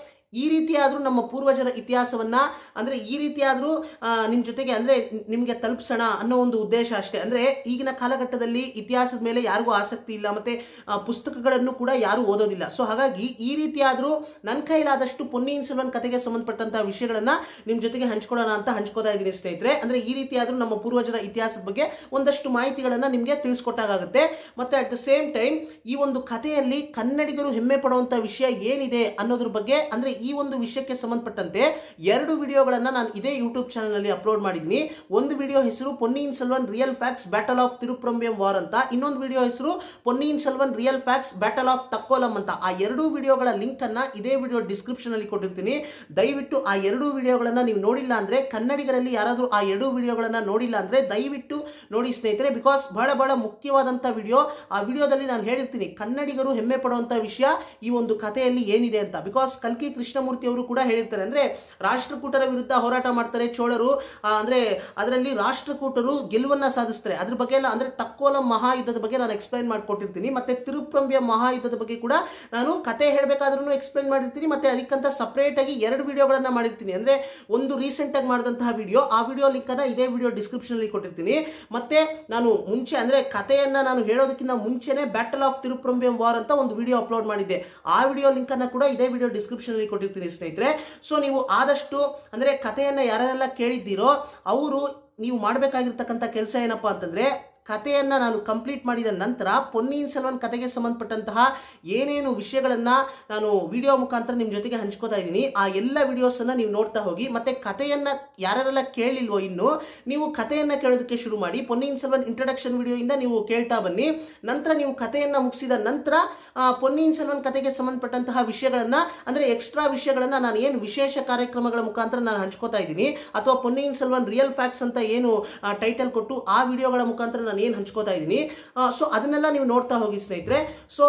ಈ ರೀತಿಯಾದ್ರೂ ನಮ್ಮ ಪೂರ್ವಜರ ಇತಿಹಾಸವನ್ನ ಅಂದ್ರೆ ಈ ರೀತಿಯಾದ್ರೂ ನಿಮ್ಮ ಜೊತೆಗೆ ಅಂದ್ರೆ ನಿ- ನಿಮ್ಗೆ ತಲುಪಿಸೋಣ ಅನ್ನೋ ಒಂದು ಉದ್ದೇಶ ಅಷ್ಟೇ ಅಂದ್ರೆ ಈಗಿನ ಕಾಲಘಟ್ಟದಲ್ಲಿ ಇತಿಹಾಸದ ಮೇಲೆ ಯಾರಿಗೂ ಆಸಕ್ತಿ ಇಲ್ಲ ಮತ್ತೆ ಆ, ಪುಸ್ತಕಗಳನ್ನು ಕೂಡ ಯಾರು ಓದೋದಿಲ್ಲ ಸೊ ಹಾಗಾಗಿ ಈ ರೀತಿಯಾದ್ರೂ ನನ್ನ ಕೈಲಾದಷ್ಟು ಪೊನ್ನಿಯಿನ್ ಸೆಲ್ವನ್ ಕತೆಗೆ ಸಂಬಂಧಪಟ್ಟಂತಹ ವಿಷಯಗಳನ್ನ ನಿಮ್ ಜೊತೆಗೆ ಹಂಚ್ಕೊಳ್ಳೋಣ ಅಂತ ಹಂಚ್ಕೋತಾ ಇದ್ದೀನಿ ಸ್ನೇಹಿತರೆ ಅಂದ್ರೆ ಈ ರೀತಿಯಾದ್ರೂ ನಮ್ಮ ಪೂರ್ವಜರ ಇತಿಹಾಸದ ಬಗ್ಗೆ ಒಂದಷ್ಟು ಮಾಹಿತಿಗಳನ್ನ ನಿಮ್ಗೆ ತಿಳಿಸ್ಕೊಟ್ಟಾಗುತ್ತೆ ಮತ್ತೆ ಅಟ್ ದ ಸೇಮ್ ಟೈಮ್ ಈ ಒಂದು ಕಥೆಯಲ್ಲಿ ಕನ್ನಡಿಗರು ಹೆಮ್ಮೆ ಪಡುವಂತ ವಿಷಯ ಏನಿದೆ ಅನ್ನೋದ್ರ ಬಗ್ಗೆ ಅಂದ್ರೆ ಈ ಒಂದು ವಿಷಯಕ್ಕೆ ಸಂಬಂಧಪಟ್ಟಂತೆ ಎರಡು ವಿಡಿಯೋಗಳನ್ನ ನಾನು ಇದೇ ಯೂಟ್ಯೂಬ್ ಚಾನಲ್ ನಲ್ಲಿ ಅಪ್ಲೋಡ್ ಮಾಡಿದ್ದೀನಿ ಒಂದು ವಿಡಿಯೋ ಹೆಸರು Ponniyin Selvan real facts battle of Thiruppurambiyam war ಅಂತ ಇನ್ನೊಂದು ವಿಡಿಯೋ ಹೆಸರು Ponniyin Selvan real facts battle of Takkolam ಅಂತ ಆ ಎರಡೂ ವಿಡಿಯೋಗಳ ಲಿಂಕ್ ಅನ್ನ ಇದೇ ವಿಡಿಯೋ ಡಿಸ್ಕ್ರಿಪ್ಷನ್ ಅಲ್ಲಿ ಕೊಟ್ಟಿರ್ತೀನಿ ದಯವಿಟ್ಟು ಆ ಎರಡೂ ವಿಡಿಯೋಗಳನ್ನ ನೀವು ನೋಡಿಲ್ಲ ಅಂದ್ರೆ ಕನ್ನಡಿಗರಲ್ಲಿ ಯಾರಾದರೂ ಆ ಎರಡೂ ವಿಡಿಯೋಗಳನ್ನ ನೋಡಿಲ್ಲ ಅಂದ್ರೆ ದಯವಿಟ್ಟು ನೋಡಿ ಸ್ನೇಹಿತರೆ ಬಿಕಾಸ್ ಬಹಳ ಬಹಳ ಮುಖ್ಯವಾದಂತ ವಿಡಿಯೋ ಆ ವಿಡಿಯೋದಲ್ಲಿ ನಾನು ಹೇಳಿರ್ತೀನಿ ಕನ್ನಡಿಗರು ಹೆಮ್ಮೆ ಪಡುವಂತ ವಿಷಯ ಈ ಒಂದು ಕಥೆಯಲ್ಲಿ ಏನಿದೆ ಅಂತ ಬಿಕಾಸ್ ಕಲ್ಕಿ ಕೃಷ್ಣಮೂರ್ತಿ ಅವರು ಕೂಡ ಹೇಳಿರ್ತಾರೆ ಅಂದ್ರೆ ರಾಷ್ಟ್ರಕೂಟರ ವಿರುದ್ಧ ಹೋರಾಟ ಮಾಡ್ತಾರೆ ಚೋಳರು ಆ, ಅಂದ್ರೆ ಅದರಲ್ಲಿ ರಾಷ್ಟ್ರಕೂಟರು ಗೆಲುವನ್ನ ಸಾಧಿಸ್ತಾರೆ ಅದ್ರ ಬಗ್ಗೆ ಎಲ್ಲ ಅಂದ್ರೆ ತಕ್ಕೋಲಂ ಮಹಾಯುದ್ಧದ ಬಗ್ಗೆ ನಾನು ಎಕ್ಸ್ಪ್ಲೈನ್ ಮಾಡಿಕೊಟ್ಟಿರ್ತೀನಿ ಮತ್ತೆ ತಿರುಪ್ರಂಬಿಯ ಮಹಾಯುದ್ಧದ ಬಗ್ಗೆ ಕೂಡ ನಾನು ಕತೆ ಹೇಳಬೇಕಾದ್ರೂ ಎಕ್ಸ್ಪ್ಲೈನ್ ಮಾಡಿರ್ತೀನಿ ಮತ್ತೆ ಅದಕ್ಕಂತ ಸಪರೇಟ್ ಆಗಿ ಎರಡು ವಿಡಿಯೋಗಳನ್ನ ಮಾಡಿರ್ತೀನಿ ಅಂದ್ರೆ ಒಂದು ರೀಸೆಂಟ್ ಆಗಿ ಮಾಡಿದಂತಹ ವಿಡಿಯೋ ಆ ವಿಡಿಯೋ ಲಿಂಕ್ ಅನ್ನ ಇದೇ ವಿಡಿಯೋ ಡಿಸ್ಕ್ರಿಪ್ಷನ್ ಅಲ್ಲಿ ಕೊಟ್ಟಿರ್ತೀನಿ ಮತ್ತೆ ನಾನು ಮುಂಚೆ ಅಂದ್ರೆ ಕಥೆಯನ್ನ ನಾನು ಹೇಳೋದಕ್ಕಿಂತ ಮುಂಚೆನೆ ಬ್ಯಾಟಲ್ ಆಫ್ ತಿರುಪ್ರಂಬಿಯಂ ವಾರ್ ಅಂತ ಒಂದು ವಿಡಿಯೋ ಅಪ್ಲೋಡ್ ಮಾಡಿದ್ದೆ ಆ ವಿಡಿಯೋ ಲಿಂಕ್ ಅನ್ನ ಕೂಡ ಇದೇ ವಿಡಿಯೋ ಡಿಸ್ಕ್ರಿಪ್ಷನ್ ಅಲ್ಲಿ ಕೊಟ್ಟಿರ್ತೀನಿ ಸ್ನೇಹಿತರೆ ಸೊ ನೀವು ಆದಷ್ಟು ಅಂದ್ರೆ ಕಥೆಯನ್ನ ಯಾರೆಲ್ಲ ಕೇಳಿದ್ದೀರೋ ಅವರು ನೀವು ಮಾಡಬೇಕಾಗಿರ್ತಕ್ಕಂಥ ಕೆಲಸ ಏನಪ್ಪಾ ಅಂತಂದ್ರೆ ಕಥೆಯನ್ನ ನಾನು ಕಂಪ್ಲೀಟ್ ಮಾಡಿದ ನಂತರ ಪೊನ್ನಿಯಿನ್ ಸೆಲ್ವನ್ ಕತೆಗೆ ಸಂಬಂಧಪಟ್ಟಂತಹ ಏನೇನು ವಿಷಯಗಳನ್ನ ನಾನು ವಿಡಿಯೋ ಮುಖಾಂತರ ನಿಮ್ಮ ಜೊತೆಗೆ ಹಂಚ್ಕೋತಾ ಇದ್ದೀನಿ ಆ ಎಲ್ಲ ವಿಡಿಯೋಸ್ ಅನ್ನ ನೀವು ನೋಡ್ತಾ ಹೋಗಿ ಮತ್ತೆ ಕಥೆಯನ್ನ ಯಾರೆಲ್ಲ ಕೇಳಿಲ್ವೋ ಇನ್ನು ನೀವು ಕಥೆಯನ್ನ ಕೇಳೋದಕ್ಕೆ ಶುರು ಮಾಡಿ ಪೊನ್ನಿಯಿನ್ ಸೆಲ್ವನ್ ಇಂಟ್ರಡಕ್ಷನ್ ವಿಡಿಯೋ ಇಂದ ನೀವು ಕೇಳ್ತಾ ಬನ್ನಿ ನಂತರ ನೀವು ಕಥೆಯನ್ನ ಮುಗಿಸಿದ ನಂತರ ಆ, ಪೊನ್ನಿಯಿನ್ ಸೆಲ್ವನ್ ಕತೆಗೆ ಸಂಬಂಧಪಟ್ಟಂತಹ ವಿಷಯಗಳನ್ನ ಅಂದ್ರೆ ಎಕ್ಸ್ಟ್ರಾ ವಿಷಯಗಳನ್ನ ನಾನು ಏನು ವಿಶೇಷ ಕಾರ್ಯಕ್ರಮಗಳ ಮುಖಾಂತರ ನಾನು ಹಂಚ್ಕೋತಾ ಇದ್ದೀನಿ ಅಥವಾ ಪೊನ್ನಿಯಿನ್ ಸೆಲ್ವನ್ ರಿಯಲ್ ಫ್ಯಾಕ್ಸ್ ಅಂತ ಏನು ಟೈಟಲ್ ಕೊಟ್ಟು ಆ ವಿಡಿಯೋಗಳ ಮುಖಾಂತರ ನಾನು ಏನು ಹಂಚ್ಕೋತಾ ಇದ್ದೀನಿ ಸೊ ಅದನ್ನೆಲ್ಲ ನೀವು ನೋಡ್ತಾ ಹೋಗಿ ಸ್ನೇಹಿತರೆ ಸೊ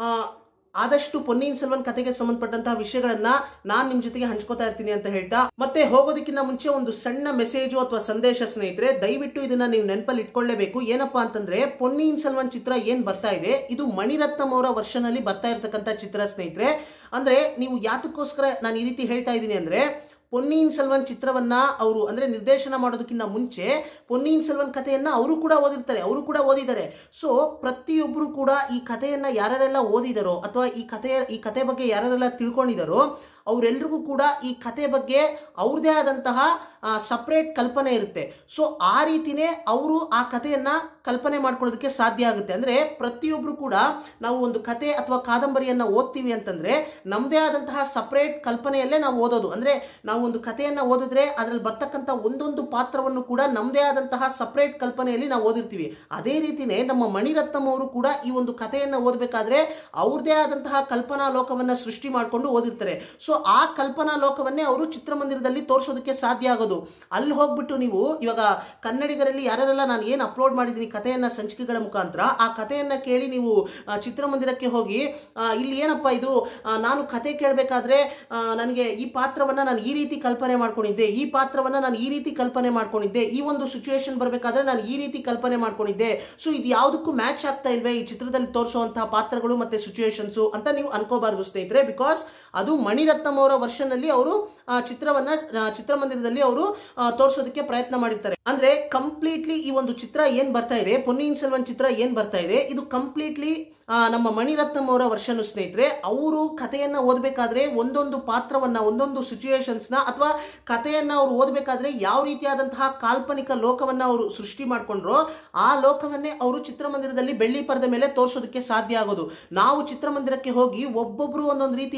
ಆದಷ್ಟು ಪೊನ್ನಿಯಿನ್ ಸೆಲ್ವನ್ ಕತೆಗೆ ಸಂಬಂಧಪಟ್ಟಂತಹ ವಿಷಯಗಳನ್ನ ನಾನು ನಿಮ್ ಜೊತೆಗೆ ಹಂಚ್ಕೋತಾ ಇರ್ತೀನಿ ಅಂತ ಹೇಳ್ತಾ ಮತ್ತೆ ಹೋಗೋದಕ್ಕಿಂತ ಮುಂಚೆ ಒಂದು ಸಣ್ಣ ಮೆಸೇಜು ಅಥವಾ ಸಂದೇಶ ಸ್ನೇಹಿತರೆ ದಯವಿಟ್ಟು ಇದನ್ನ ನೀವು ನೆನಪಲ್ಲಿ ಇಟ್ಕೊಳ್ಳೇಬೇಕು ಏನಪ್ಪಾ ಅಂತಂದ್ರೆ ಪೊನ್ನಿಯಿನ್ ಸೆಲ್ವನ್ ಚಿತ್ರ ಏನ್ ಬರ್ತಾ ಇದೆ ಇದು ಮಣಿರತ್ನಂ ಅವರ ವರ್ಷನಲ್ಲಿ ಬರ್ತಾ ಇರತಕ್ಕಂತ ಚಿತ್ರ ಸ್ನೇಹಿತರೆ ಅಂದ್ರೆ ನೀವು ಯಾತಕ್ಕೋಸ್ಕರ ನಾನು ಈ ರೀತಿ ಹೇಳ್ತಾ ಇದ್ದೀನಿ ಅಂದ್ರೆ ಪೊನ್ನಿಯಿನ್ ಸೆಲ್ವನ್ ಚಿತ್ರವನ್ನ ಅವರು ಅಂದ್ರೆ ನಿರ್ದೇಶನ ಮಾಡೋದಕ್ಕಿಂತ ಮುಂಚೆ ಪೊನ್ನಿಯಿನ್ ಸೆಲ್ವನ್ ಕಥೆಯನ್ನ ಅವರು ಕೂಡ ಓದಿರ್ತಾರೆ ಅವರು ಕೂಡ ಓದಿದ್ದಾರೆ ಸೊ ಪ್ರತಿಯೊಬ್ಬರು ಕೂಡ ಈ ಕಥೆಯನ್ನ ಯಾರ್ಯಾರೆಲ್ಲ ಓದಿದಾರೋ ಅಥವಾ ಈ ಕಥೆಯ ಈ ಕಥೆ ಬಗ್ಗೆ ಯಾರ್ಯಾರೆಲ್ಲ ತಿಳ್ಕೊಂಡಿದಾರೋ ಅವರೆಲ್ರಿಗೂ ಕೂಡ ಈ ಕತೆ ಬಗ್ಗೆ ಅವ್ರದೇ ಆದಂತಹ ಸಪ್ರೇಟ್ ಕಲ್ಪನೆ ಇರುತ್ತೆ ಸೊ ಆ ರೀತಿನೇ ಅವರು ಆ ಕಥೆಯನ್ನ ಕಲ್ಪನೆ ಮಾಡ್ಕೊಳ್ಳೋದಕ್ಕೆ ಸಾಧ್ಯ ಆಗುತ್ತೆ ಅಂದ್ರೆ ಪ್ರತಿಯೊಬ್ರು ಕೂಡ ನಾವು ಒಂದು ಕತೆ ಅಥವಾ ಕಾದಂಬರಿಯನ್ನ ಓದ್ತೀವಿ ಅಂತಂದ್ರೆ ನಮ್ಮದೇ ಆದಂತಹ ಸಪ್ರೇಟ್ ಕಲ್ಪನೆಯಲ್ಲೇ ನಾವು ಓದೋದು ಅಂದ್ರೆ ನಾವು ಒಂದು ಕಥೆಯನ್ನ ಓದಿದ್ರೆ ಅದ್ರಲ್ಲಿ ಬರ್ತಕ್ಕಂಥ ಒಂದೊಂದು ಪಾತ್ರವನ್ನು ಕೂಡ ನಮ್ಮದೇ ಆದಂತಹ ಸಪ್ರೇಟ್ ಕಲ್ಪನೆಯಲ್ಲಿ ನಾವು ಓದಿರ್ತೀವಿ ಅದೇ ರೀತಿನೇ ನಮ್ಮ ಮಣಿರತ್ನಂ ಅವರು ಕೂಡ ಈ ಒಂದು ಕಥೆಯನ್ನ ಓದಬೇಕಾದ್ರೆ ಅವ್ರದೇ ಆದಂತಹ ಕಲ್ಪನಾ ಲೋಕವನ್ನ ಸೃಷ್ಟಿ ಮಾಡಿಕೊಂಡು ಓದಿರ್ತಾರೆ ಸೊ ಆ ಕಲ್ಪನಾ ಲೋಕವನ್ನೇ ಅವರು ಚಿತ್ರಮಂದಿರದಲ್ಲಿ ತೋರಿಸೋದಕ್ಕೆ ಸಾಧ್ಯ ಆಗೋದು ಅಲ್ಲಿ ಹೋಗ್ಬಿಟ್ಟು ನೀವು ಇವಾಗ ಕನ್ನಡಿಗರಲ್ಲಿ ಯಾರೆಲ್ಲ ನಾನು ಏನು ಅಪ್ಲೋಡ್ ಮಾಡಿದ್ದೀನಿ ಕಥೆಯನ್ನ ಸಂಚಿಕೆಗಳ ಮುಖಾಂತರ ಆ ಕಥೆಯನ್ನ ಕೇಳಿ ನೀವು ಆ, ಚಿತ್ರಮಂದಿರಕ್ಕೆ ಹೋಗಿ ಆ, ಇಲ್ಲಿ ಏನಪ್ಪ ಇದು ಆ, ನಾನು ಕತೆ ಕೇಳಬೇಕಾದ್ರೆ ನನಗೆ ಈ ಪಾತ್ರವನ್ನ ನಾನು ಈ ರೀತಿ ಕಲ್ಪನೆ ಮಾಡ್ಕೊಂಡಿದ್ದೆ ಈ ಪಾತ್ರವನ್ನ ನಾನು ಈ ರೀತಿ ಕಲ್ಪನೆ ಮಾಡ್ಕೊಂಡಿದ್ದೆ ಈ ಒಂದು ಸಿಚುವೇಶನ್ ಬರಬೇಕಾದ್ರೆ ನಾನು ಈ ರೀತಿ ಕಲ್ಪನೆ ಮಾಡ್ಕೊಂಡಿದ್ದೆ ಸೊ ಇದು ಯಾವುದಕ್ಕೂ ಮ್ಯಾಚ್ ಆಗ್ತಾ ಇಲ್ವೇ ಈ ಚಿತ್ರದಲ್ಲಿ ತೋರಿಸುವಂತಹ ಪಾತ್ರಗಳು ಮತ್ತೆ ಸಿಚುವೇಶನ್ಸ್ ಅಂತ ನೀವು ಅನ್ಕೋಬಾರ್ದು ಸ್ನೇಹಿತರೆ ಬಿಕಾಸ್ ಅದು ಮಣಿರತ್ನಂ ಅವರ ವರ್ಷನ್ ಅಲ್ಲಿ ಅವರು ಆ, ಚಿತ್ರವನ್ನ ಆ, ಚಿತ್ರಮಂದಿರದಲ್ಲಿ ಅವರು ತೋರಿಸೋದಕ್ಕೆ ಪ್ರಯತ್ನ ಮಾಡಿರ್ತಾರೆ ಅಂದ್ರೆ ಕಂಪ್ಲೀಟ್ಲಿ ಈ ಒಂದು ಚಿತ್ರ ಏನ್ ಬರ್ತಾ ಇದೆ ಪೊನ್ನಿಯಿನ್ ಸೆಲ್ವನ್ ಚಿತ್ರ ಏನ್ ಬರ್ತಾ ಇದೆ ಇದು ಕಂಪ್ಲೀಟ್ಲಿ ನಮ್ಮ ಮಣಿರತ್ನಂ ಅವರ ವರ್ಷನು ಸ್ನೇಹಿತರೆ ಅವರು ಕಥೆಯನ್ನ ಓದಬೇಕಾದ್ರೆ ಒಂದೊಂದು ಪಾತ್ರವನ್ನ ಒಂದೊಂದು ಸಿಚುಯೇಷನ್ಸ್ನ ಅಥವಾ ಕಥೆಯನ್ನ ಅವರು ಓದಬೇಕಾದ್ರೆ ಯಾವ ರೀತಿಯಾದಂತಹ ಕಾಲ್ಪನಿಕ ಲೋಕವನ್ನ ಅವರು ಸೃಷ್ಟಿ ಮಾಡ್ಕೊಂಡ್ರೋ ಆ ಲೋಕವನ್ನೇ ಅವರು ಚಿತ್ರಮಂದಿರದಲ್ಲಿ ಬೆಳ್ಳಿ ಪರದ ಮೇಲೆ ತೋರಿಸೋದಕ್ಕೆ ಸಾಧ್ಯ ಆಗೋದು ನಾವು ಚಿತ್ರಮಂದಿರಕ್ಕೆ ಹೋಗಿ ಒಬ್ಬೊಬ್ರು ಒಂದೊಂದು ರೀತಿಯಲ್ಲಿ ಕಲ್ಪನೆ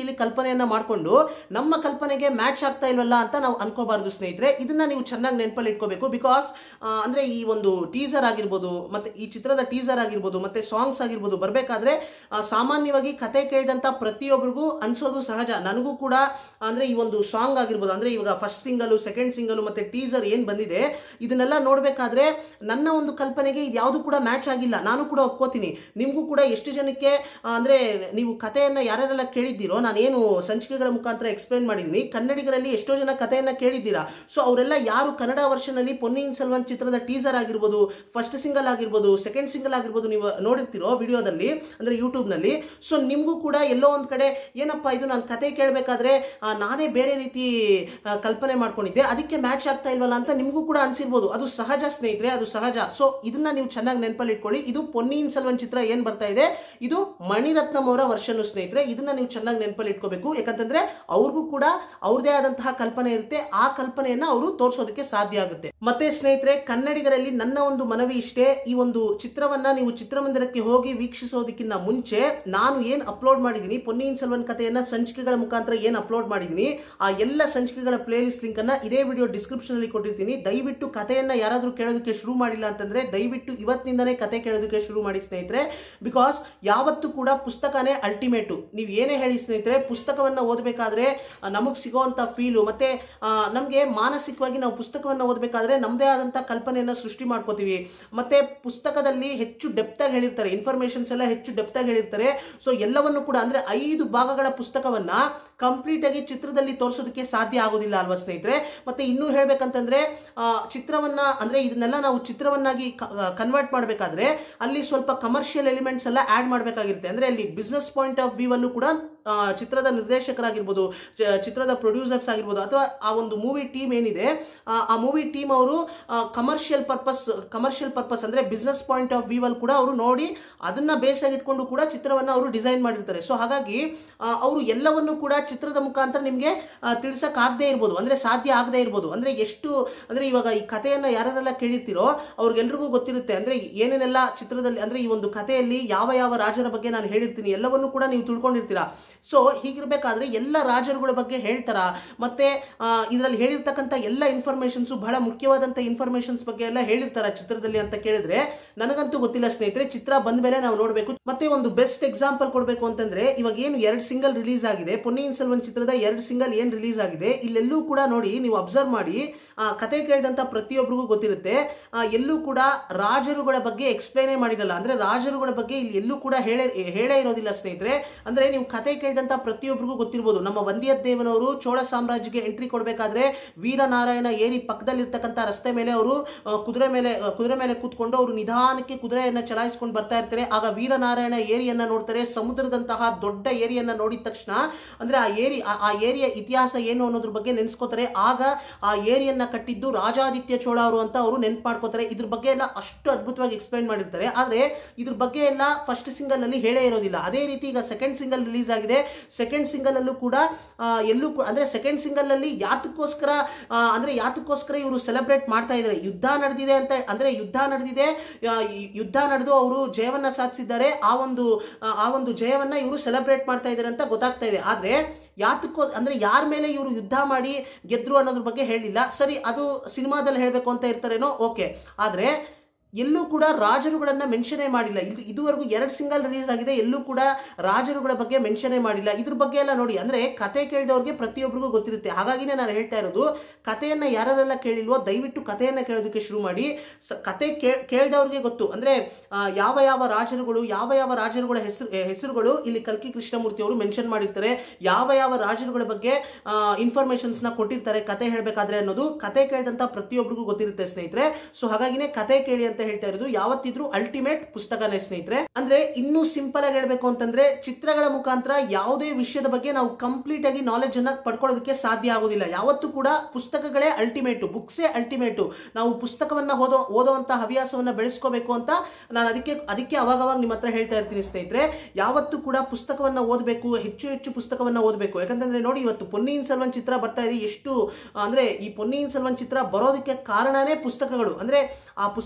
ಕಲ್ಪನೆಯನ್ನ ಮಾಡ್ಕೊಂಡು ನಮ್ಮ ಕಲ್ಪನೆಗೆ ಮ್ಯಾಚ್ ಆಗ್ತಾ ಇಲ್ವಲ್ಲ ಅಂತ ನಾವು ಅನ್ಕೋಬಾರ್ದು ಸ್ನೇಹಿತರೆ ಇದನ್ನ ನೀವು ಚೆನ್ನಾಗಿ ನೆನಪಲ್ಲಿ ಇಟ್ಕೋಬೇಕು ಬಿಕಾಸ್ ಅಂದ್ರೆ ಈ ಒಂದು ಟೀಸರ್ ಆಗಿರ್ಬೋದು ಮತ್ತೆ ಈ ಚಿತ್ರದ ಟೀಸರ್ ಆಗಿರ್ಬೋದು ಮತ್ತೆ ಸಾಂಗ್ಸ್ ಆಗಿರ್ಬೋದು ಬರಬೇಕಾದ್ರೆ ಸಾಮಾನ್ಯವಾಗಿ ಕತೆ ಕೇಳಿದಂತ ಪ್ರತಿಯೊಬ್ಬರಿಗೂ ಅನ್ಸೋದು ಸಹಜ ನನಗೂ ಕೂಡ ಅಂದ್ರೆ ಈ ಒಂದು ಸಾಂಗ್ ಆಗಿರ್ಬೋದು ಅಂದ್ರೆ ಇವಾಗ ಫಸ್ಟ್ ಸಿಂಗಲ್ ಸೆಕೆಂಡ್ ಸಿಂಗಲ್ ಮತ್ತೆ ಟೀಸರ್ ಏನ್ ಬಂದಿದೆ ಇದನ್ನೆಲ್ಲ ನೋಡ್ಬೇಕಾದ್ರೆ ನನ್ನ ಒಂದು ಕಲ್ಪನೆಗೆ ಇದು ಯಾವುದು ಕೂಡ ಮ್ಯಾಚ್ ಆಗಿಲ್ಲ ನಾನು ಕೂಡ ಒಪ್ಕೋತೀನಿ ನಿಮಗೂ ಕೂಡ ಎಷ್ಟು ಜನಕ್ಕೆ ಆ, ಅಂದ್ರೆ ನೀವು ಕಥೆಯನ್ನ ಯಾರ್ಯಾರೆಲ್ಲ ಕೇಳಿದ್ದೀರೋ ನಾನೇನು ಸಂಚಿಕೆಗಳ ಮುಖಾಂತರ ಎಕ್ಸ್ಪ್ಲೈನ್ ಮಾಡಿದ್ದೀನಿ ಕನ್ನಡಿಗರಲ್ಲಿ ಎಷ್ಟೋ ಜನ ಕಥೆಯನ್ನ ಕೇಳಿದ್ದೀರಾ ಸೊ ಅವರೆಲ್ಲ ಯಾರು ಕನ್ನಡ ವರ್ಷನ್ ಅಲ್ಲಿ ಪೊನ್ನಿಯಿನ್ ಸೆಲ್ವನ್ ಚಿತ್ರದ ಟೀಸರ್ ಆಗಿರ್ಬೋದು ಫಸ್ಟ್ ಸಿಂಗಲ್ ಆಗಿರ್ಬೋದು ಸೆಕೆಂಡ್ ಸಿಂಗಲ್ ಆಗಿರ್ಬೋದು ನೀವು ನೋಡಿರ್ತೀರೋ ವಿಡಿಯೋದಲ್ಲಿ ಅಂದ್ರೆ ಯೂಟ್ಯೂಬ್ ನಲ್ಲಿ ಸೊ ನಿಮಗೂ ಕೂಡ ಎಲ್ಲೋ ಒಂದ್ ಕಡೆ ಏನಪ್ಪ ಇದು ನಾನು ಕತೆ ಕೇಳಬೇಕಾದ್ರೆ ನಾನೇ ಬೇರೆ ರೀತಿ ಆ, ಕಲ್ಪನೆ ಮಾಡ್ಕೊಂಡಿದ್ದೆ ಅದಕ್ಕೆ ಮ್ಯಾಚ್ ಆಗ್ತಾ ಇಲ್ವಲ್ಲ ಅಂತ ನಿಮಗೂ ಕೂಡ ಅನ್ಸಿರ್ಬೋದು ಅದು ಸಹಜ ಸ್ನೇಹಿತರೆ ಅದು ಸಹಜ ಸೊ ಇದನ್ನ ನೀವು ಚೆನ್ನಾಗಿ ನೆನಪಲ್ಲಿ ಇಟ್ಕೊಳ್ಳಿ ಇದು ಪೊನ್ನಿಯಿನ್ ಸೆಲ್ವನ್ ಚಿತ್ರ ಏನ್ ಬರ್ತಾ ಇದೆ ಇದು ಮಣಿರತ್ನಂ ಅವರ ವರ್ಷನು ಸ್ನೇಹಿತರೆ ಇದನ್ನ ನೀವು ಚೆನ್ನಾಗಿ ನೆನಪಲ್ಲಿ ಇಟ್ಕೋಬೇಕು ಯಾಕಂತಂದ್ರೆ ಅವ್ರಿಗೂ ಕೂಡ ಅವ್ರದೇ ಆದಂತಹ ಕಲ್ಪನೆ ಇರುತ್ತೆ ಆ ಕಲ್ಪನೆಯನ್ನ ಅವರು ತೋರಿಸೋದಕ್ಕೆ ಸಾಧ್ಯ ಆಗುತ್ತೆ ಮತ್ತೆ ಸ್ನೇಹಿತರೆ ಕನ್ನಡಿಗರಲ್ಲಿ ನನ್ನ ಒಂದು ಮನವಿ ಇಷ್ಟೇ ಈ ಒಂದು ಚಿತ್ರವನ್ನ ನೀವು ಚಿತ್ರಮಂದಿರಕ್ಕೆ ಹೋಗಿ ವೀಕ್ಷಿಸೋದಕ್ಕಿಂತ ಮುಂಚೆ ನಾನು ಏನ್ ಅಪ್ಲೋಡ್ ಮಾಡಿದ್ದೀನಿ ಪೊನ್ನಿಯಿನ್ ಸೆಲ್ವನ್ ಕಥೆಯನ್ನ ಸಂಚಿಕೆಗಳ ಮುಖಾಂತರ ಏನ್ ಅಪ್ಲೋಡ್ ಮಾಡಿದ್ದೀನಿ ಆ ಎಲ್ಲ ಸಂಚಿಕೆಗಳ ಪ್ಲೇಲಿಸ್ಟ್ ಲಿಂಕ್ ಅನ್ನ ಇದೇ ವಿಡಿಯೋ ಡಿಸ್ಕ್ರಿಪ್ಷನ್ ಅಲ್ಲಿ ಕೊಟ್ಟಿರ್ತೀನಿ ದಯವಿಟ್ಟು ಕಥೆಯನ್ನ ಯಾರಾದ್ರೂ ಕೇಳೋದಕ್ಕೆ ಶುರು ಮಾಡಿಲ್ಲ ಅಂತಂದ್ರೆ ದಯವಿಟ್ಟು ಇವತ್ತಿನಿಂದನೇ ಕತೆ ಕೇಳೋದಕ್ಕೆ ಶುರು ಮಾಡಿ ಸ್ನೇಹಿತರೆ ಬಿಕಾಸ್ ಯಾವತ್ತೂ ಕೂಡ ಪುಸ್ತಕನೇ ಅಲ್ಟಿಮೇಟು ನೀವು ಏನೇ ಹೇಳಿ ಸ್ನೇಹಿತರೆ ಪುಸ್ತಕವನ್ನ ಓದಬೇಕಾದ್ರೆ ನಮಗೆ ಸಿಗೋವಂಥ ಫೀಲು ಮತ್ತೆ ನಮಗೆ ಮಾನಸಿಕವಾಗಿ ನಾವು ಪುಸ್ತಕವನ್ನು ಓದಬೇಕಾದ್ರೆ ನಮ್ಮದೇ ಆದಂಥ ಕಲ್ಪನೆಯನ್ನು ಸೃಷ್ಟಿ ಮಾಡ್ಕೋತೀವಿ ಮತ್ತೆ ಪುಸ್ತಕದಲ್ಲಿ ಹೆಚ್ಚು ಡೆಪ್ತಾಗಿ ಹೇಳಿರ್ತಾರೆ ಇನ್ಫಾರ್ಮೇಶನ್ಸ್ ಎಲ್ಲ ಹೆಚ್ಚು ಡೆಪ್ತಾಗಿ ಹೇಳಿರ್ತಾರೆ ಸೊ ಎಲ್ಲವನ್ನು ಕೂಡ ಅಂದ್ರೆ ಐದು ಭಾಗಗಳ ಪುಸ್ತಕವನ್ನ ಕಂಪ್ಲೀಟ್ ಆಗಿ ಚಿತ್ರದಲ್ಲಿ ತೋರಿಸೋದಕ್ಕೆ ಸಾಧ್ಯ ಆಗೋದಿಲ್ಲ ಅಲ್ವಾ ಸ್ನೇಹಿತರೆ ಮತ್ತೆ ಇನ್ನೂ ಹೇಳ್ಬೇಕಂತಂದ್ರೆ ಆ, ಚಿತ್ರವನ್ನ ಅಂದ್ರೆ ಇದನ್ನೆಲ್ಲ ನಾವು ಚಿತ್ರವನ್ನಾಗಿ ಕನ್ವರ್ಟ್ ಮಾಡಬೇಕಾದ್ರೆ ಅಲ್ಲಿ ಸ್ವಲ್ಪ ಕಮರ್ಷಿಯಲ್ ಎಲಿಮೆಂಟ್ಸ್ ಎಲ್ಲ ಆಡ್ ಮಾಡಬೇಕಾಗಿರುತ್ತೆ ಅಂದ್ರೆ ಅಲ್ಲಿ ಬಿಸ್ನೆಸ್ ಪಾಯಿಂಟ್ ಆಫ್ ವ್ಯೂ ಅಲ್ಲೂ ಕೂಡ ಆ, ಚಿತ್ರದ ನಿರ್ದೇಶಕರಾಗಿರ್ಬೋದು ಚ- ಚಿತ್ರದ ಪ್ರೊಡ್ಯೂಸರ್ಸ್ ಆಗಿರ್ಬೋದು ಅಥವಾ ಆ ಒಂದು ಮೂವಿ ಟೀಮ್ ಏನಿದೆ ಆ, ಆ ಮೂವಿ ಟೀಮ್ ಅವರು ಕಮರ್ಷಿಯಲ್ ಪರ್ಪಸ್ ಕಮರ್ಷಿಯಲ್ ಪರ್ಪಸ್ ಅಂದ್ರೆ ಬಿಸ್ನೆಸ್ ಪಾಯಿಂಟ್ ಆಫ್ ವ್ಯೂ ಅಲ್ಲಿ ಕೂಡ ಅವರು ನೋಡಿ ಅದನ್ನ ಬೇಸ್ ಆಗಿ ಇಟ್ಕೊಂಡು ಕೂಡ ಚಿತ್ರವನ್ನ ಅವರು ಡಿಸೈನ್ ಮಾಡಿರ್ತಾರೆ ಸೊ ಹಾಗಾಗಿ ಅವರು ಎಲ್ಲವನ್ನು ಕೂಡ ಚಿತ್ರದ ಮುಖಾಂತರ ನಿಮಗೆ ತಿಳಿಸಕ್ ಆಗದೆ ಇರ್ಬೋದು ಅಂದ್ರೆ ಸಾಧ್ಯ ಆಗದೆ ಇರ್ಬೋದು ಅಂದ್ರೆ ಎಷ್ಟು ಅಂದ್ರೆ ಇವಾಗ ಈ ಕಥೆಯನ್ನ ಯಾರೆಲ್ಲ ಕೇಳಿರ್ತೀರೋ ಅವ್ರಿಗೆಲ್ರಿಗೂ ಗೊತ್ತಿರುತ್ತೆ ಅಂದ್ರೆ ಏನೇನೆಲ್ಲ ಚಿತ್ರದಲ್ಲಿ ಅಂದ್ರೆ ಈ ಒಂದು ಕಥೆಯಲ್ಲಿ ಯಾವ ಯಾವ ರಾಜರ ಬಗ್ಗೆ ನಾನು ಹೇಳಿರ್ತೀನಿ ಎಲ್ಲವನ್ನು ಕೂಡ ನೀವು ತಿಳ್ಕೊಂಡಿರ್ತೀರಾ ಸೊ ಹೀಗಿರ್ಬೇಕಾದ್ರೆ ಎಲ್ಲ ರಾಜರುಗಳ ಬಗ್ಗೆ ಹೇಳ್ತಾರ ಮತ್ತೆ ಇದರಲ್ಲಿ ಹೇಳಿರ್ತಕ್ಕಂಥ ಎಲ್ಲ ಇನ್ಫಾರ್ಮೇಶನ್ಸ್ ಬಹಳ ಮುಖ್ಯವಾದಂಥ ಇನ್ಫಾರ್ಮೇಶನ್ಸ್ ಬಗ್ಗೆ ಎಲ್ಲ ಹೇಳಿರ್ತಾರ ಚಿತ್ರದಲ್ಲಿ ಅಂತ ಕೇಳಿದ್ರೆ ನನಗಂತೂ ಗೊತ್ತಿಲ್ಲ ಸ್ನೇಹಿತರೆ ಚಿತ್ರ ಬಂದ ಮೇಲೆ ನಾವು ನೋಡಬೇಕು ಮತ್ತೆ ಒಂದು ಬೆಸ್ಟ್ ಎಕ್ಸಾಂಪಲ್ ಕೊಡಬೇಕು ಅಂತಂದ್ರೆ ಇವಾಗ ಏನು ಎರಡು ಸಿಂಗಲ್ ರಿಲೀಸ್ ಆಗಿದೆ ಪೊನ್ನಿಯಿನ್ ಸೆಲ್ವನ್ ಚಿತ್ರದ ಎರಡು ಸಿಂಗಲ್ ಏನ್ ರಿಲೀಸ್ ಆಗಿದೆ ಇಲ್ಲೆಲ್ಲೂ ಕೂಡ ನೋಡಿ ನೀವು ಅಬ್ಸರ್ವ್ ಮಾಡಿ ಆ ಕತೆ ಕೇಳಿದಂತ ಪ್ರತಿಯೊಬ್ಬರಿಗೂ ಗೊತ್ತಿರುತ್ತೆ ಆ, ಎಲ್ಲೂ ಕೂಡ ರಾಜರುಗಳ ಬಗ್ಗೆ ಎಕ್ಸ್ಪ್ಲೇನೇ ಮಾಡಿರಲ್ಲ ಅಂದ್ರೆ ರಾಜರುಗಳ ಬಗ್ಗೆ ಇಲ್ಲಿ ಎಲ್ಲೂ ಕೂಡ ಹೇಳೇ ಹೇಳೇ ಇರೋದಿಲ್ಲ ಸ್ನೇಹಿತರೆ ಅಂದ್ರೆ ನೀವು ಕತೆ ಕೇಳಿದಂತ ಪ್ರತಿಯೊಬ್ಬರಿಗೂ ಗೊತ್ತಿರ್ಬೋದು ನಮ್ಮ ವಂದ್ಯದೇವನವರು ಚೋಳ ಸಾಮ್ರಾಜ್ಯಕ್ಕೆ ಎಂಟ್ರಿ ಕೊಡಬೇಕಾದ್ರೆ ವೀರನಾರಾಯಣ ಏರಿ ಪಕ್ಕದಲ್ಲಿರ್ತಕ್ಕಂಥ ರಸ್ತೆ ಮೇಲೆ ಅವರು ಆ, ಕುದುರೆ ಮೇಲೆ ಆ, ಕುದುರೆ ಮೇಲೆ ಕೂತ್ಕೊಂಡು ಅವರು ನಿಧಾನಕ್ಕೆ ಕುದುರೆಯನ್ನ ಚಲಾಯಿಸ್ಕೊಂಡು ಬರ್ತಾ ಇರ್ತಾರೆ ಆಗ ವೀರನಾರಾಯಣ ಏರಿಯನ್ನ ನೋಡ್ತಾರೆ ಸಮುದ್ರದಂತಹ ದೊಡ್ಡ ಏರಿಯನ್ನ ನೋಡಿದ ತಕ್ಷಣ ಅಂದ್ರೆ ಆ ಏರಿ ಆ- ಆ ಏರಿಯ ಇತಿಹಾಸ ಏನು ಅನ್ನೋದ್ರ ಬಗ್ಗೆ ನೆನೆಸ್ಕೋತಾರೆ ಆಗ ಆ ಏರಿಯನ್ನ ಕಟ್ಟಿದ್ದು ರಾಜಾದಿತ್ಯ ಚೋಳ ಅವರು ಅಂತ ಅವರು ನೆನ್ಪು ಮಾಡ್ಕೋತಾರೆ ಇದ್ರ ಬಗ್ಗೆ ಎಲ್ಲ ಅಷ್ಟು ಅದ್ಭುತವಾಗಿ ಎಕ್ಸ್ಪ್ಲೈನ್ ಮಾಡಿರ್ತಾರೆ ಆದ್ರೆ ಇದ್ರ ಬಗ್ಗೆ ಎಲ್ಲ ಫಸ್ಟ್ ಸಿಂಗಲ್ ಅಲ್ಲಿ ಹೇಳೇ ಇರೋದಿಲ್ಲ ಅದೇ ರೀತಿ ಈಗ ಸೆಕೆಂಡ್ ಸಿಂಗಲ್ ರಿಲೀಸ್ ಆಗಿದೆ ಸೆಕೆಂಡ್ ಸಿಂಗಲ್ ಅಲ್ಲೂ ಕೂಡ ಆ, ಎಲ್ಲೂ ಕೂ- ಅಂದ್ರೆ ಸೆಕೆಂಡ್ ಸಿಂಗಲ್ ಅಲ್ಲಿ ಯಾತಕ್ಕೋಸ್ಕರ ಆ, ಅಂದ್ರೆ ಯಾತಕ್ಕೋಸ್ಕರ ಇವರು ಸೆಲೆಬ್ರೇಟ್ ಮಾಡ್ತಾ ಇದ್ದಾರೆ ಯುದ್ಧ ನಡೆದಿದೆ ಅಂತ ಅಂದ್ರೆ ಯುದ್ಧ ನಡೆದಿದೆ ಆ, ಈ ಯುದ್ಧ ನಡೆದು ಅವರು ಜಯವನ್ನ ಸಾಧಿಸಿದ್ದಾರೆ ಆ ಒಂದು ಆ, ಆ ಒಂದು ಜಯವನ್ನ ಇವರು ಸೆಲೆಬ್ರೇಟ್ ಮಾಡ್ತಾ ಇದ್ದಾರೆ ಅಂತ ಗೊತ್ತಾಗ್ತಾ ಇದೆ ಆದ್ರೆ ಯಾತಕ್ಕೋ ಅಂದ್ರೆ ಯಾರ ಮೇಲೆ ಇವರು ಯುದ್ಧ ಮಾಡಿ ಗೆದ್ರು ಅನ್ನೋದ್ರ ಬಗ್ಗೆ ಹೇಳಿಲ್ಲ ಸರಿ ಅದು ಸಿನಿಮಾದಲ್ಲಿ ಹೇಳಬೇಕು ಅಂತ ಇರ್ತಾರೇನೋ ಓಕೆ ಆದ್ರೆ ಎಲ್ಲೂ ಕೂಡ ರಾಜರುಗಳನ್ನ ಮೆನ್ಷನೇ ಮಾಡಿಲ್ಲ ಇದು ಇದುವರೆಗೂ ಎರಡು ಸಿಂಗಲ್ ರಿಲೀಸ್ ಆಗಿದೆ ಎಲ್ಲೂ ಕೂಡ ರಾಜರುಗಳ ಬಗ್ಗೆ ಮೆನ್ಷನೇ ಮಾಡಿಲ್ಲ ಇದ್ರ ಬಗ್ಗೆ ಎಲ್ಲ ನೋಡಿ ಅಂದ್ರೆ ಕತೆ ಕೇಳಿದವ್ರಿಗೆ ಪ್ರತಿಯೊಬ್ಬರಿಗೂ ಗೊತ್ತಿರುತ್ತೆ ಹಾಗಾಗಿನೇ ನಾನು ಹೇಳ್ತಾ ಇರೋದು ಕಥೆಯನ್ನ ಯಾರೆಲ್ಲ ಕೇಳಿಲ್ವೋ ದಯವಿಟ್ಟು ಕಥೆಯನ್ನ ಕೇಳೋದಕ್ಕೆ ಶುರು ಮಾಡಿ ಸ ಕತೆ ಕೇ- ಕೇಳ್ದವ್ರಿಗೆ ಗೊತ್ತು ಅಂದ್ರೆ ಆ, ಯಾವ ಯಾವ ರಾಜರುಗಳು ಯಾವ ಯಾವ ರಾಜರುಗಳ ಹೆಸರು ಹೆಸರುಗಳು ಇಲ್ಲಿ ಕಲ್ಕಿ ಕೃಷ್ಣಮೂರ್ತಿ ಅವರು ಮೆನ್ಷನ್ ಮಾಡಿರ್ತಾರೆ ಯಾವ ಯಾವ ರಾಜರುಗಳ ಬಗ್ಗೆ ಇನ್ಫಾರ್ಮೇಶನ್ಸ್ ನ ಕೊಟ್ಟಿರ್ತಾರೆ ಕತೆ ಹೇಳ್ಬೇಕಾದ್ರೆ ಅನ್ನೋದು ಕತೆ ಕೇಳಿದಂತ ಪ್ರತಿಯೊಬ್ಬರಿಗೂ ಗೊತ್ತಿರುತ್ತೆ ಸ್ನೇಹಿತರೆ ಸೊ ಹಾಗಾಗಿನೇ ಕತೆ ಕೇಳಿ ಅಂತ ಹೇಳ್ತಾ ಇರೋದು ಯಾವತ್ತಿದ್ರು ಅಲ್ಟಿಮೇಟ್ ಪುಸ್ತಕನೇ ಸ್ನೇಹಿತರೆ ಅಂದ್ರೆ ಇನ್ನೂ ಸಿಂಪಲ್ ಆಗಿ ಹೇಳ್ಬೇಕು ಅಂತಂದ್ರೆ ಚಿತ್ರಗಳ ಮುಖಾಂತರ ಯಾವುದೇ ವಿಷಯದ ಬಗ್ಗೆ ನಾವು ಕಂಪ್ಲೀಟ್ ಆಗಿ ನಾಲೆಜ್ ಅನ್ನ ಪಡ್ಕೊಳ್ಳೋದಕ್ಕೆ ಸಾಧ್ಯ ಆಗೋದಿಲ್ಲ ಯಾವತ್ತೂ ಕೂಡ ಪುಸ್ತಕಗಳೇ ಅಲ್ಟಿಮೇಟು ಬುಕ್ಸೇ ಅಲ್ಟಿಮೇಟು ನಾವು ಪುಸ್ತಕವನ್ನ ಓದೋ ಓದೋವಂತ ಹವ್ಯಾಸವನ್ನ ಬೆಳೆಸ್ಕೋಬೇಕು ಅಂತ ನಾನು ಅದಕ್ಕೆ ಅದಕ್ಕೆ ಅವಾಗ ಅವಾಗ ನಿಮ್ಮ ಹತ್ರ ಹೇಳ್ತಾ ಇರ್ತೀನಿ ಸ್ನೇಹಿತರೆ ಯಾವತ್ತೂ ಕೂಡ ಪುಸ್ತಕವನ್ನ ಓದಬೇಕು ಹೆಚ್ಚು ಹೆಚ್ಚು ಪುಸ್ತಕವನ್ನ ಓದಬೇಕು ಯಾಕಂತಂದ್ರೆ ನೋಡಿ ಇವತ್ತು ಪೊನ್ನಿಯಿನ್ ಸೆಲ್ವನ್ ಚಿತ್ರ ಬರ್ತಾ ಇದೆ ಎಷ್ಟು ಅಂದ್ರೆ ಈ ಪೊನ್ನಿಯಿನ್ ಸೆಲ್ವನ್ ಚಿತ್ರ ಬರೋದಕ್ಕೆ ಕಾರಣನೇ ಪುಸ್ತಕಗಳು ಅಂದ್ರೆ ಆ ಪುಸ್ತಕವನ್ನ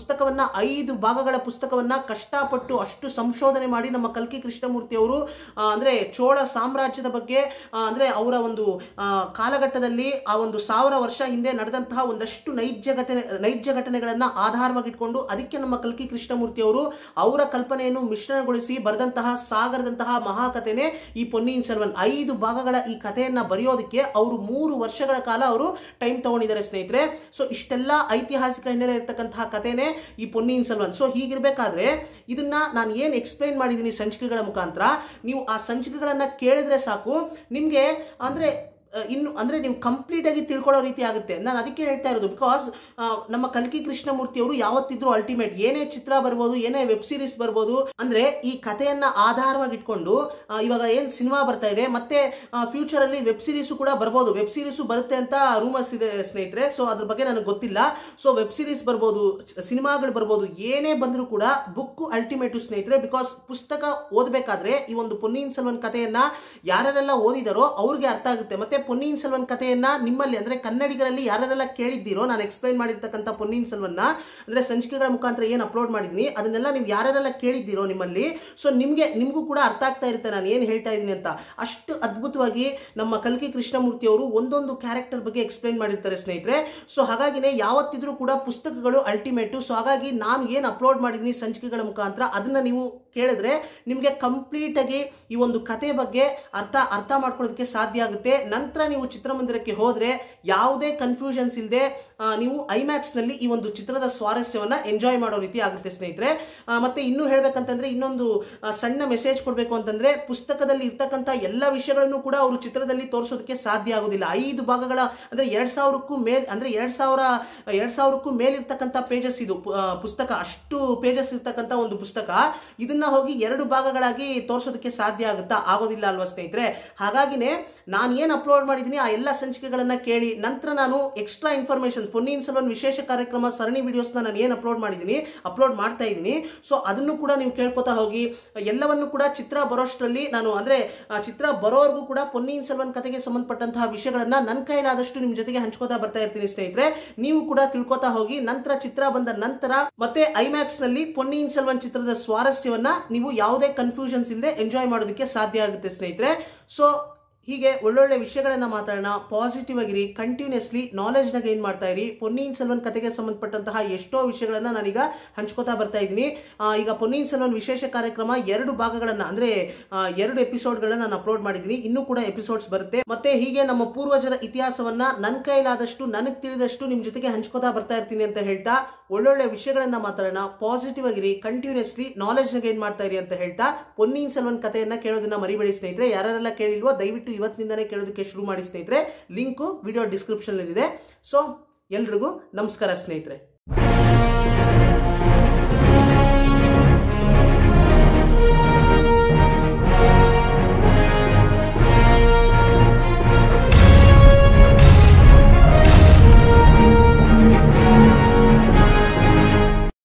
ಐದು ಭಾಗಗಳ ಪುಸ್ತಕವನ್ನ ಕಷ್ಟಪಟ್ಟು ಅಷ್ಟು ಸಂಶೋಧನೆ ಮಾಡಿ ನಮ್ಮ ಕಲ್ಕಿ ಕೃಷ್ಣಮೂರ್ತಿ ಅವರು ಆ, ಅಂದ್ರೆ ಚೋಳ ಸಾಮ್ರಾಜ್ಯದ ಬಗ್ಗೆ ಆ, ಅಂದ್ರೆ ಅವರ ಒಂದು ಆ, ಕಾಲಘಟ್ಟದಲ್ಲಿ ಆ ಒಂದು ಸಾವಿರ ವರ್ಷ ಹಿಂದೆ ನಡೆದಂತಹ ಒಂದಷ್ಟು ನೈಜ ಘಟನೆ ನೈಜ ಘಟನೆಗಳನ್ನ ಆಧಾರವಾಗಿಟ್ಕೊಂಡು ಅದಕ್ಕೆ ನಮ್ಮ ಕಲ್ಕಿ ಕೃಷ್ಣಮೂರ್ತಿ ಅವರು ಅವರ ಕಲ್ಪನೆಯನ್ನು ಮಿಶ್ರಣಗೊಳಿಸಿ ಬರೆದಂತಹ ಸಾಗರದಂತಹ ಮಹಾಕಥೆನೇ ಈ ಪೊನ್ನಿಯಿನ್ ಸೆಲ್ವನ್ ಐದು ಭಾಗಗಳ ಈ ಕಥೆಯನ್ನ ಬರೆಯೋದಕ್ಕೆ ಅವರು ಮೂರು ವರ್ಷಗಳ ಕಾಲ ಅವರು ಟೈಮ್ ತಗೊಂಡಿದ್ದಾರೆ ಸ್ನೇಹಿತರೆ ಸೊ ಇಷ್ಟೆಲ್ಲ ಐತಿಹಾಸಿಕ ಹಿನ್ನೆಲೆ ಇರತಕ್ಕಂತಹ ಕಥೆನೇ ಈ ಪೊನ್ನಿಯಿನ್ ಸೆಲ್ವನ್ ಸೊ ಹೀಗಿರ್ಬೇಕಾದ್ರೆ ಇದನ್ನ ನಾನು ಏನು ಎಕ್ಸ್ಪ್ಲೈನ್ ಮಾಡಿದ್ದೀನಿ ಸಂಚಿಕೆಗಳ ಮುಖಾಂತರ ನೀವು ಆ ಸಂಚಿಕೆಗಳನ್ನ ಕೇಳಿದ್ರೆ ಸಾಕು ನಿಮಗೆ ಅಂದ್ರೆ ಆ, ಇನ್ನು ಅಂದ್ರೆ ನೀವು ಕಂಪ್ಲೀಟ್ ಆಗಿ ತಿಳ್ಕೊಳ್ಳೋ ರೀತಿ ಆಗುತ್ತೆ ನಾನು ಅದಕ್ಕೆ ಹೇಳ್ತಾ ಇರೋದು ಬಿಕಾಸ್ ನಮ್ಮ ಕಲ್ಕಿ ಕೃಷ್ಣಮೂರ್ತಿ ಅವರು ಯಾವತ್ತಿದ್ರು ಅಲ್ಟಿಮೇಟ್ ಏನೇ ಚಿತ್ರ ಬರ್ಬೋದು ಏನೇ ವೆಬ್ ಸೀರೀಸ್ ಬರ್ಬೋದು ಅಂದ್ರೆ ಈ ಕಥೆಯನ್ನ ಆಧಾರವಾಗಿ ಇಟ್ಕೊಂಡು ಆ, ಇವಾಗ ಏನ್ ಸಿನಿಮಾ ಬರ್ತಾ ಇದೆ ಮತ್ತೆ ಫ್ಯೂಚರ್ ಅಲ್ಲಿ ವೆಬ್ ಸೀರೀಸ್ ಕೂಡ ಬರ್ಬೋದು ವೆಬ್ ಸೀರೀಸ್ ಬರುತ್ತೆ ಅಂತ ರೂಮರ್ಸ್ ಇದೆ ಸ್ನೇಹಿತರೆ ಸೊ ಅದ್ರ ಬಗ್ಗೆ ನನಗೆ ಗೊತ್ತಿಲ್ಲ ಸೊ ವೆಬ್ ಸೀರೀಸ್ ಬರ್ಬೋದು ಸಿನಿಮಾಗಳು ಬರ್ಬೋದು ಏನೇ ಬಂದರೂ ಕೂಡ ಬುಕ್ ಅಲ್ಟಿಮೇಟು ಸ್ನೇಹಿತರೆ ಬಿಕಾಸ್ ಪುಸ್ತಕ ಓದಬೇಕಾದ್ರೆ ಈ ಒಂದು ಪೊನ್ನಿಯಿನ್ ಸೆಲ್ವನ್ ಕಥೆಯನ್ನ ಯಾರೆಲ್ಲ ಓದಿದಾರೋ ಅವ್ರಿಗೆ ಅರ್ಥ ಆಗುತ್ತೆ ಮತ್ತೆ ಪೊನ್ನಿಯಿನ್ ಸೆಲ್ವನ್ ಕಥೆಯನ್ನ ನಿಮ್ಮಲ್ಲಿ ಅಂದ್ರೆ ಕನ್ನಡಿಗರಲ್ಲಿ ಯಾರೆಲ್ಲ ಕೇಳಿದ್ದೀರೋ ನಾನು ಎಕ್ಸ್ಪ್ಲೈನ್ ಮಾಡಿರ್ತಕ್ಕಂಥ ಪೊನ್ನಿಯಿನ್ ಸೆಲ್ವನ್ನ ಅಂದ್ರೆ ಸಂಚಿಕೆಗಳ ಮುಖಾಂತರ ಏನು ಅಪ್ಲೋಡ್ ಮಾಡಿದ್ದೀನಿ ಅದನ್ನೆಲ್ಲ ನೀವು ಯಾರೆಲ್ಲ ಕೇಳಿದ್ದೀರೋ ನಿಮ್ಮಲ್ಲಿ ಸೊ ನಿಮಗೆ ನಿಮಗೂ ಕೂಡ ಅರ್ಥ ಆಗ್ತಾ ಇರುತ್ತೆ ನಾನು ಏನು ಹೇಳ್ತಾ ಇದ್ದೀನಿ ಅಂತ ಅಷ್ಟು ಅದ್ಭುತವಾಗಿ ನಮ್ಮ ಕಲ್ಕಿ ಕೃಷ್ಣಮೂರ್ತಿ ಅವರು ಒಂದೊಂದು ಕ್ಯಾರೆಕ್ಟರ್ ಬಗ್ಗೆ ಎಕ್ಸ್ಪ್ಲೈನ್ ಮಾಡಿರ್ತಾರೆ ಸ್ನೇಹಿತರೆ ಸೊ ಹಾಗಾಗಿನೇ ಯಾವತ್ತಿದ್ರೂ ಕೂಡ ಪುಸ್ತಕಗಳು ಅಲ್ಟಿಮೇಟು ಸೊ ಹಾಗಾಗಿ ನಾನು ಏನು ಅಪ್ಲೋಡ್ ಮಾಡಿದ್ದೀನಿ ಸಂಚಿಕೆಗಳ ಮುಖಾಂತರ ಅದನ್ನ ನೀವು ಕೇಳಿದ್ರೆ ನಿಮಗೆ ಕಂಪ್ಲೀಟ್ ಆಗಿ ಈ ಒಂದು ಕತೆ ಬಗ್ಗೆ ಅರ್ಥ ಅರ್ಥ ಮಾಡ್ಕೊಳ್ಳೋದಕ್ಕೆ ಸಾಧ್ಯ ಆಗುತ್ತೆ ನಂತರ ನೀವು ಚಿತ್ರಮಂದಿರಕ್ಕೆ ಹೋದ್ರೆ ಯಾವುದೇ ಕನ್ಫ್ಯೂಷನ್ಸ್ ಇಲ್ಲದೆ ನೀವು ಐಮ್ಯಾಕ್ಸ್ ನಲ್ಲಿ ಈ ಒಂದು ಚಿತ್ರದ ಸ್ವಾರಸ್ಯವನ್ನ ಎಂಜಾಯ್ ಮಾಡೋ ರೀತಿ ಆಗುತ್ತೆ ಸ್ನೇಹಿತರೆ ಆ, ಮತ್ತೆ ಇನ್ನೂ ಹೇಳ್ಬೇಕಂತಂದ್ರೆ ಇನ್ನೊಂದು ಆ, ಸಣ್ಣ ಮೆಸೇಜ್ ಕೊಡಬೇಕು ಅಂತಂದ್ರೆ ಪುಸ್ತಕದಲ್ಲಿ ಇರ್ತಕ್ಕಂಥ ಎಲ್ಲ ವಿಷಯಗಳನ್ನು ಕೂಡ ಅವರು ಚಿತ್ರದಲ್ಲಿ ತೋರಿಸೋದಕ್ಕೆ ಸಾಧ್ಯ ಆಗೋದಿಲ್ಲ ಐದು ಭಾಗಗಳ ಅಂದ್ರೆ ಎರಡ್ ಸಾವಿರಕ್ಕೂ ಮೇಲ್ ಅಂದ್ರೆ ಎರಡ್ ಸಾವಿರ ಎರಡ್ ಸಾವಿರಕ್ಕೂ ಮೇಲಿರ್ತಕ್ಕಂಥ ಪೇಜಸ್ ಇದು ಪು- ಆ, ಪುಸ್ತಕ ಅಷ್ಟು ಪೇಜಸ್ ಇರ್ತಕ್ಕಂಥ ಒಂದು ಪುಸ್ತಕ ಇದನ್ನ ಹೋಗಿ ಎರಡು ಭಾಗಗಳಾಗಿ ತೋರಿಸೋದಕ್ಕೆ ಸಾಧ್ಯ ಆಗುತ್ತಾ ಆಗೋದಿಲ್ಲ ಅಲ್ವಾ ಸ್ನೇಹಿತರೆ ಹಾಗಾಗಿನೇ ನಾನು ಏನು ಅಪ್ಲೋಡ್ ಮಾಡಿದ್ದೀನಿ ಆ ಎಲ್ಲ ಸಂಚಿಕೆಗಳನ್ನ ಕೇಳಿ ನಂತರ ನಾನು ಎಕ್ಸ್ಟ್ರಾ ಇನ್ಫಾರ್ಮೇಶನ್ ಪೊನ್ನಿಯಿನ್ ಸೆಲ್ವನ್ ವಿಶೇಷ ಕಾರ್ಯಕ್ರಮ ಸರಣಿ ವಿಡಿಯೋಸ್ನ ನಾನು ಏನು ಅಪ್ಲೋಡ್ ಮಾಡಿದ್ದೀನಿ ಅಪ್ಲೋಡ್ ಮಾಡ್ತಾ ಇದ್ದೀನಿ ಸೊ ಅದನ್ನು ಕೂಡ ನೀವು ಕೇಳ್ಕೊತಾ ಹೋಗಿ ಎಲ್ಲವನ್ನು ಕೂಡ ಚಿತ್ರ ಬರೋಷ್ಟರಲ್ಲಿ ನಾನು ಅಂದ್ರೆ ಆ, ಚಿತ್ರ ಬರೋವರೆಗೂ ಕೂಡ ಪೊನ್ನಿಯಿನ್ ಸೆಲ್ವನ್ ಕಥೆಗೆ ಸಂಬಂಧಪಟ್ಟಂತಹ ವಿಷಯಗಳನ್ನ ನನ್ನ ಕೈಲಾದಷ್ಟು ನಿಮ್ಮ ಜೊತೆಗೆ ಹಂಚ್ಕೋತಾ ಬರ್ತಾ ಇರ್ತೀನಿ ಸ್ನೇಹಿತರೆ ನೀವು ಕೂಡ ತಿಳ್ಕೊತಾ ಹೋಗಿ ನಂತರ ಚಿತ್ರ ಬಂದ ನಂತರ ಮತ್ತೆ ಐಮ್ಯಾಕ್ಸ್ ನಲ್ಲಿ ಪೊನ್ನಿಯಿನ್ ಸೆಲ್ವನ್ ಚಿತ್ರದ ಸ್ವಾರಸ್ಯವನ್ನ ನೀವು ಯಾವುದೇ ಕನ್ಫ್ಯೂಷನ್ಸ್ ಇಲ್ಲದೆ ಎಂಜಾಯ್ ಮಾಡೋದಕ್ಕೆ ಸಾಧ್ಯ ಆಗುತ್ತೆ ಸ್ನೇಹಿತರೆ ಸೊ ಹೀಗೆ ಒಳ್ಳೊಳ್ಳೆ ವಿಷಯಗಳನ್ನ ಮಾತಾಡೋಣ ಪಾಸಿಟಿವ್ ಆಗಿರಿ ಕಂಟಿನ್ಯೂಸ್ಲಿ ನಾಲೆಜ್ನ ಗೈನ್ ಮಾಡ್ತಾ ಇರಿ ಪೊನ್ನಿಯಿನ್ ಸೆಲ್ವನ್ ಕತೆಗೆ ಸಂಬಂಧಪಟ್ಟಂತಹ ಎಷ್ಟೋ ವಿಷಯಗಳನ್ನ ನಾನೀಗ ಹಂಚ್ಕೋತಾ ಬರ್ತಾ ಇದ್ದೀನಿ ಆ, ಈಗ ಪೊನ್ನಿಯಿನ್ ಸೆಲ್ವನ್ ವಿಶೇಷ ಕಾರ್ಯಕ್ರಮ ಎರಡು ಭಾಗಗಳನ್ನ ಅಂದ್ರೆ ಆ, ಎರಡು ಎಪಿಸೋಡ್ಗಳನ್ನ ನಾನು ಅಪ್ಲೋಡ್ ಮಾಡಿದ್ದೀನಿ ಇನ್ನೂ ಕೂಡ ಎಪಿಸೋಡ್ಸ್ ಬರುತ್ತೆ ಮತ್ತೆ ಹೀಗೆ ನಮ್ಮ ಪೂರ್ವಜರ ಇತಿಹಾಸವನ್ನ ನನ್ನ ಕೈಲಾದಷ್ಟು ನನಗೆ ತಿಳಿದಷ್ಟು ನಿಮ್ ಜೊತೆಗೆ ಹಂಚ್ಕೋತಾ ಬರ್ತಾ ಇರ್ತೀನಿ ಅಂತ ಹೇಳ್ತಾ ಒಳ್ಳೊಳ್ಳೆ ವಿಷಯಗಳನ್ನ ಮಾತಾಡೋಣ ಪಾಸಿಟಿವ್ ಆಗಿರಿ ಕಂಟಿನ್ಯೂಸ್ಲಿ ನಾಲೆಜ್ನ ಗೈನ್ ಮಾಡ್ತಾ ಇರಿ ಅಂತ ಹೇಳ್ತಾ ಪೊನ್ನಿಯಿನ್ ಸೆಲ್ವನ್ ಕಥೆಯನ್ನ ಕೇಳೋದನ್ನ ಮರಿಬೇಡಿ ಸ್ನೇಹಿತರೆ ಯಾರೆಲ್ಲ ಕೇಳಿಲ್ವೋ ದಯವಿಟ್ಟು ಇವತ್ತಿನಿಂದನೇ ಕೇಳೋದಕ್ಕೆ ಶುರು ಮಾಡಿ ಸ್ನೇಹಿತರೆ ಲಿಂಕು ವಿಡಿಯೋ ಡಿಸ್ಕ್ರಿಪ್ಷನ್ ಇದೆ ಸೊ ಎಲ್ರಿಗೂ ನಮಸ್ಕಾರ ಸ್ನೇಹಿತರೆ